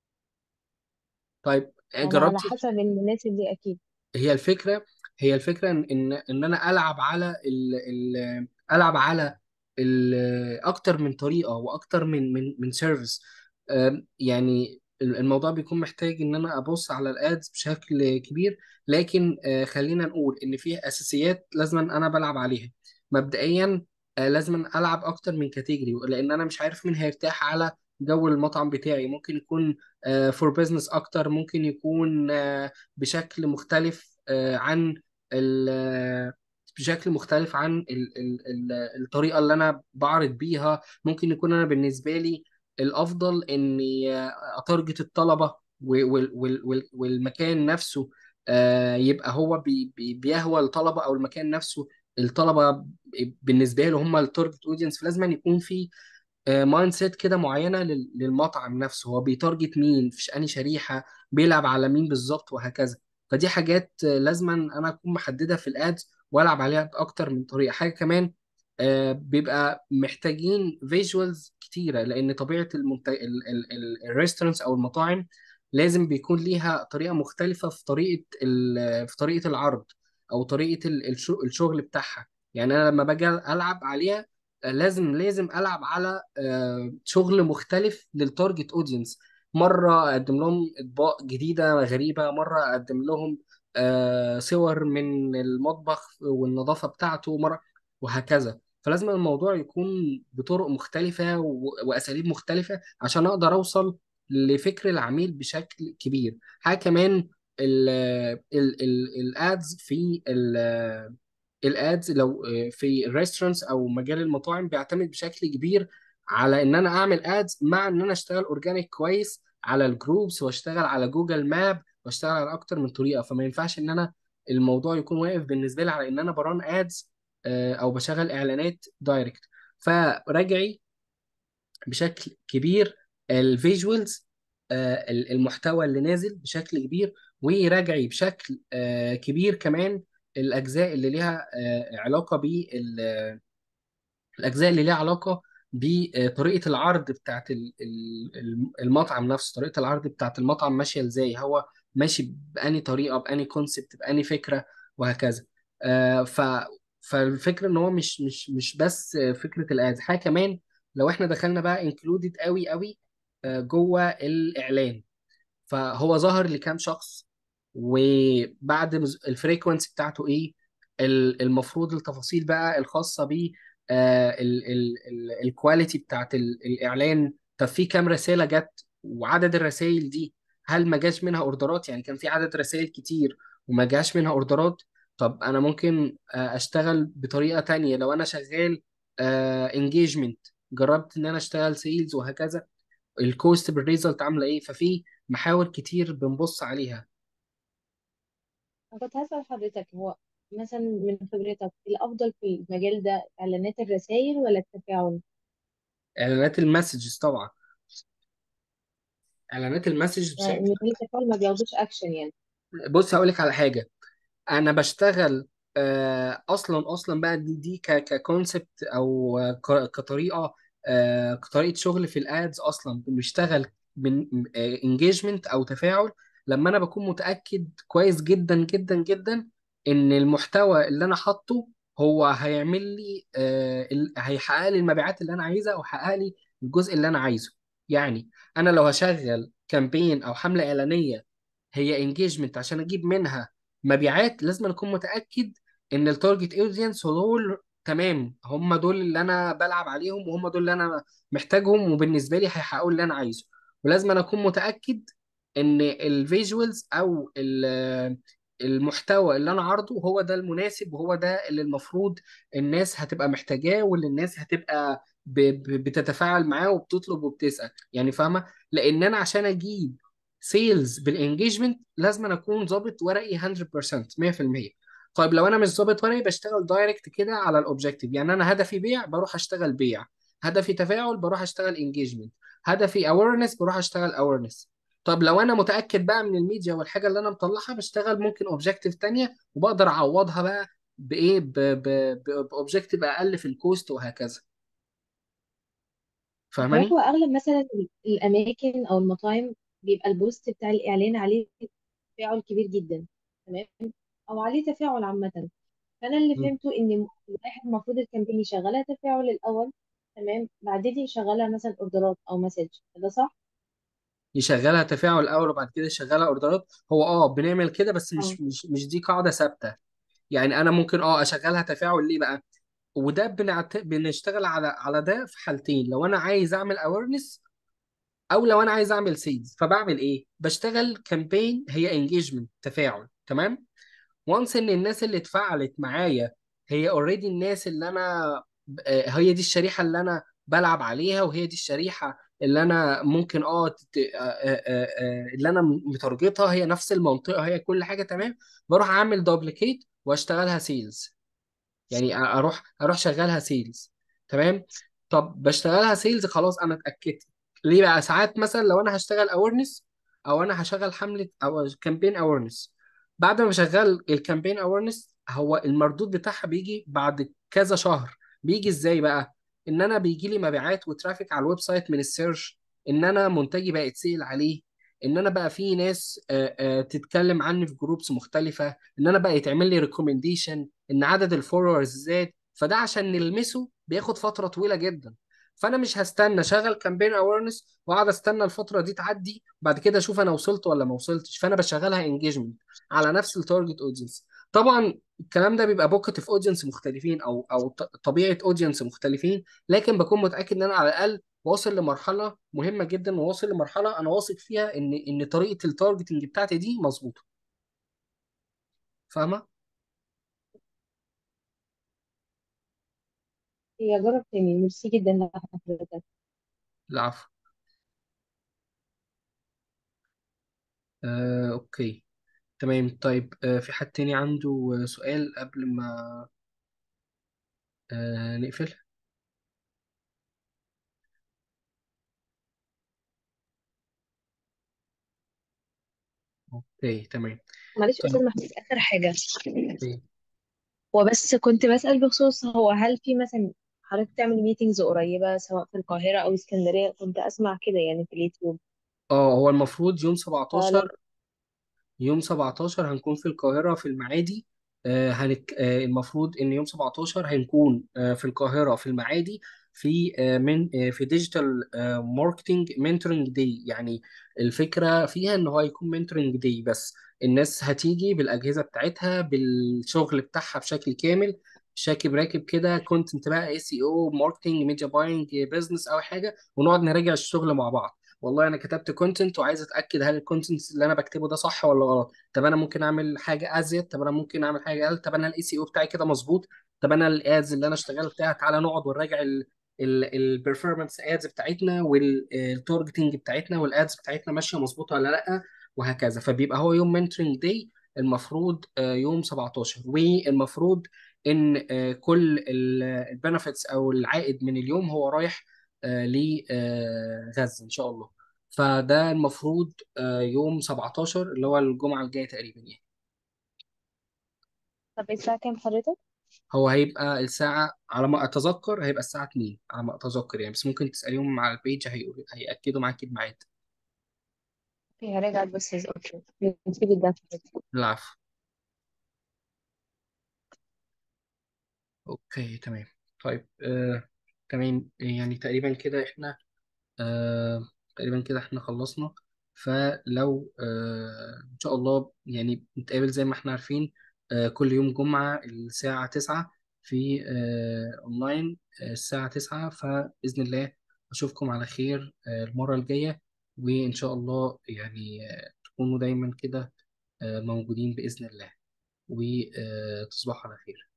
طيب يعني على جربتي حسب المناسب دي اكيد هي الفكرة هي الفكرة ان ان إن انا العب على ال ال العب على ال اكتر من طريقة واكتر من من من سيرفيس يعني ال- الموضوع بيكون محتاج ان انا ابص على الادز بشكل كبير لكن آه، خلينا نقول ان في اساسيات لازم انا بلعب عليها مبدئيا آه، لازم العب اكتر من كاتيجوري لان انا مش عارف مين هيرتاح على جو المطعم بتاعي ممكن يكون فور بزنس اكتر ممكن يكون آه، بشكل مختلف آه، عن ال آه، بشكل مختلف عن ال ال ال الطريقة اللي أنا بعرض بيها ممكن يكون أنا بالنسبة لي الأفضل إني آه، أتارجت الطلبة و- وال- وال- وال- والمكان نفسه آه، يبقى هو بي- بي- بيهوى الطلبة أو المكان نفسه الطلبة بالنسبة له هم التارجت أودينس فلازم أن يكون في مايند سيت كده معينة لل- للمطعم نفسه هو بيتارجت مين في أنهي شريحة بيلعب على مين بالظبط وهكذا فدي حاجات آه، لازما انا اكون محددها في الادز والعب عليها باكتر من طريقه حاجه كمان آه، بيبقى محتاجين فيجوالز كتيره لان طبيعه المنتج الريستورانتس او المطاعم لازم بيكون ليها طريقه مختلفه في طريقه ال- في طريقه العرض او طريقه ال- الشو- الشغل بتاعها يعني انا لما باجي العب عليها آه، لازم لازم العب على آه، شغل مختلف للتارجت اودينس مره اقدم لهم اطباق جديده غريبه مره اقدم لهم آه، صور من المطبخ والنظافه بتاعته مره وهكذا فلازم الموضوع يكون بطرق مختلفه و- واساليب مختلفه عشان اقدر اوصل لفكر العميل بشكل كبير حاجه كمان ال ال ال الادز في ال الادز لو آه، في الريستورانتس او مجال المطاعم بيعتمد بشكل كبير على ان انا اعمل ادز مع ان انا اشتغل اورجانيك كويس على الجروبس واشتغل على جوجل ماب واشتغل على اكتر من طريقه فما ينفعش ان انا الموضوع يكون واقف بالنسبه لي على ان انا بران ادز او بشغل اعلانات دايركت فراجعي بشكل كبير الفيجوالز المحتوى اللي نازل بشكل كبير وراجعي بشكل آه، كبير كمان الاجزاء اللي ليها آه، علاقه بالاجزاء اللي ليها علاقه بطريقه العرض بتاعت ال- ال- المطعم نفسه طريقه العرض بتاعت المطعم ماشيه ازاي هو ماشي بأني طريقه بأني كونسبت بأني فكره وهكذا آه، ف فالفكره ان هو مش مش مش بس فكره الادز حاجه كمان لو احنا دخلنا بقى انكلودد قوي قوي آه، جوه الاعلان فهو ظهر لكام شخص وبعد مز- الفريكونسي بتاعته ايه ال- المفروض التفاصيل بقى الخاصة بيه الكواليتي بتاعت ال- الإعلان طب في كام رسالة جت وعدد الرسائل دي هل ما جاش منها اوردرات يعني كان في عدد رسائل كتير وما جاش منها اوردرات طب انا ممكن آه، اشتغل بطريقة تانية لو انا شغال انجيجمنت جربت ان انا اشتغل سيلز وهكذا الكوست بالريزلت عامله ايه ففي محاور كتير بنبص عليها أنا كنت هسأل حضرتك هو مثلا من خبرتك الأفضل في المجال ده إعلانات الرسائل ولا التفاعل؟ اعلانات المسجز طبعا اعلانات المسجز يعني بشكل مجال التفاعل ما بياخدوش أكشن يعني بص هقول لك على حاجه انا بشتغل آه، اصلا اصلا بقى دي دي ككونسبت او آه، ك- كطريقه آه، كطريقه شغل في الادز اصلا بنشتغل من انجيجمنت او تفاعل لما انا بكون متاكد كويس جدا جدا جدا ان المحتوى اللي انا حاطه هو هيعمل لي آه، ال- هيحقق لي المبيعات اللي انا عايزها او هيحقق لي الجزء اللي انا عايزه يعني انا لو هشغل كامبين او حمله اعلانيه هي انجيجمنت عشان اجيب منها مبيعات لازم اكون متاكد ان التارجت اودينس دول تمام هم دول اللي انا بلعب عليهم وهم دول اللي انا محتاجهم وبالنسبه لي هيحققوا اللي انا عايزه ولازم أنا اكون متاكد ان الفيجوالز او ال- المحتوى اللي انا عارضه هو ده المناسب وهو ده اللي المفروض الناس هتبقى محتاجاه واللي الناس هتبقى ب- ب- بتتفاعل معاه وبتطلب وبتسأل يعني فاهمه لان انا عشان اجيب سيلز بالانجيجمنت لازم أنا اكون ظابط ورقي 100% 100% طيب لو انا مش ظابط ورقي بشتغل دايركت كده على الاوبجيكتيف يعني انا هدفي بيع بروح اشتغل بيع هدفي تفاعل بروح اشتغل انجيجمنت هدفي اويرنس بروح اشتغل اويرنس طب لو انا متاكد بقى من الميديا والحاجه اللي انا مطلعها بشتغل ممكن اوبجيكتيف تانية وبقدر اعوضها بقى بايه باوبجيكتيف اقل في الكوست وهكذا حضرتك فاهماني هو أغلب مثلا الأماكن أو المطاعم بيبقى البوست بتاع الإعلان عليه تفاعل كبير جدا تمام أو عليه تفاعل عامة فأنا اللي مم. فهمته إن الواحد المفروض الكامبين يشغلها تفاعل الأول تمام بعدين يشغلها مثلا أوردرات أو مسج ده صح؟ يشغلها تفاعل الاول وبعد كده يشغلها اوردرات هو اه بنعمل كده بس اه مش مش مش دي قاعده ثابته يعني انا ممكن اه اشغلها تفاعل ليه بقى وده بنعت... بنشتغل على على ده في حالتين لو انا عايز اعمل اويرنس او لو انا عايز اعمل سيلز فبعمل ايه بشتغل كامبين هي انجيجمنت تفاعل تمام وانس ان الناس اللي اتفاعلت معايا هي اوريدي الناس اللي انا آه، هي دي الشريحه اللي انا بلعب عليها وهي دي الشريحه اللي انا ممكن اه تت- آه، آه، آه، آه، اللي انا متارجتها هي نفس المنطقه هي كل حاجه تمام بروح اعمل دوبليكيت واشتغلها سيلز يعني أ- اروح اروح شغالها سيلز تمام طب بشتغلها سيلز خلاص انا اتاكدت ليه بقى ساعات مثلا لو انا هشتغل اويرنس او انا هشغل حمله او كامبين اويرنس بعد ما بشغل الكامبين اويرنس هو المردود بتاعها بيجي بعد كذا شهر بيجي ازاي بقى ان انا بيجي لي مبيعات وترافيك على الويب سايت من السيرش ان انا منتجي بقى يتسأل عليه ان انا بقى في ناس آه، آه، تتكلم عني في جروبس مختلفة ان انا بقى يتعمل لي ريكومنديشن ان عدد الفولورز زاد فده عشان نلمسه بياخد فترة طويلة جدا فانا مش هستنى شغل كامبين اويرنس واقعد استنى الفترة دي تعدي بعد كده اشوف انا وصلت ولا ما وصلتش فانا بشغلها انجيجمنت على نفس التارجت اودينس طبعا الكلام ده بيبقى بوكت اوف اودينس مختلفين او او ط- طبيعه اودينس مختلفين لكن بكون متاكد ان انا على الاقل واصل لمرحله مهمه جدا وواصل لمرحله انا واثق فيها ان ان طريقه التارجتنج بتاعتي دي مظبوطه فاهمه هي جرب تاني ميرسي جدا لحضرتك العفو آه، اوكي تمام طيب آه، في حد تاني عنده آه، سؤال قبل ما آه، نقفل اوكي تمام معلش طيب استاذ محمود اخر حاجه اوكي هو بس كنت بسأل بخصوص هو هل في مثلا حضرتك تعمل ميتينجز قريبة سواء في القاهرة أو اسكندرية كنت أسمع كده يعني في اليوتيوب اه هو المفروض يوم فلو 17 يوم 17 هنكون في القاهرة في المعادي آه، هنك... آه، المفروض إن يوم 17 هنكون آه، في القاهرة في المعادي في آه، من آه، في ديجيتال ماركتنج منتورنج داي يعني الفكرة فيها إن هو هيكون منتورنج داي بس الناس هتيجي بالأجهزة بتاعتها بالشغل بتاعها بشكل كامل شاكب راكب كده كونتنت بقى اي سي او ماركتنج ميديا باينج بزنس او حاجه ونقعد نراجع الشغل مع بعض والله انا كتبت كونتنت وعايز اتاكد هل الكونتنت اللي انا بكتبه ده صح ولا غلط طب انا ممكن اعمل حاجه ازيد طب انا ممكن اعمل حاجه اقل طب انا الاي سي او بتاعي كده مظبوط طب انا الادز اللي انا اشتغلتها تعالى نقعد ونراجع البرفورمانس ادز بتاعتنا والتارجتنج بتاعتنا والادز بتاعتنا ماشيه مظبوطه ولا لا وهكذا فبيبقى هو يوم منتورنج داي المفروض آه، يوم 17 والمفروض ان آه، كل البنفيتس او العائد من اليوم هو رايح لغزة إن شاء الله فده المفروض آه، يوم 17 اللي هو الجمعة الجاية تقريبا يعني طب الساعة كام حضرتك؟ هو هيبقى الساعة على ما أتذكر هيبقى الساعة 2 على ما أتذكر يعني بس ممكن تسأليهم على البيج هيقولوا هيأكدوا معاكي الميعاد اوكي هراجع بس اوكي ميرسي جدا حضرتك العفو أوكي تمام طيب آه، تمام يعني تقريبا كده إحنا آه، تقريبا كده احنا خلصنا فلو آه، ان شاء الله يعني نتقابل زي ما احنا عارفين آه، كل يوم جمعة الساعة 9 في آه، اونلاين آه، الساعة 9 فبإذن الله اشوفكم على خير آه، المرة الجاية وان شاء الله يعني آه، تكونوا دايما كده آه، موجودين بإذن الله وتصبحوا على خير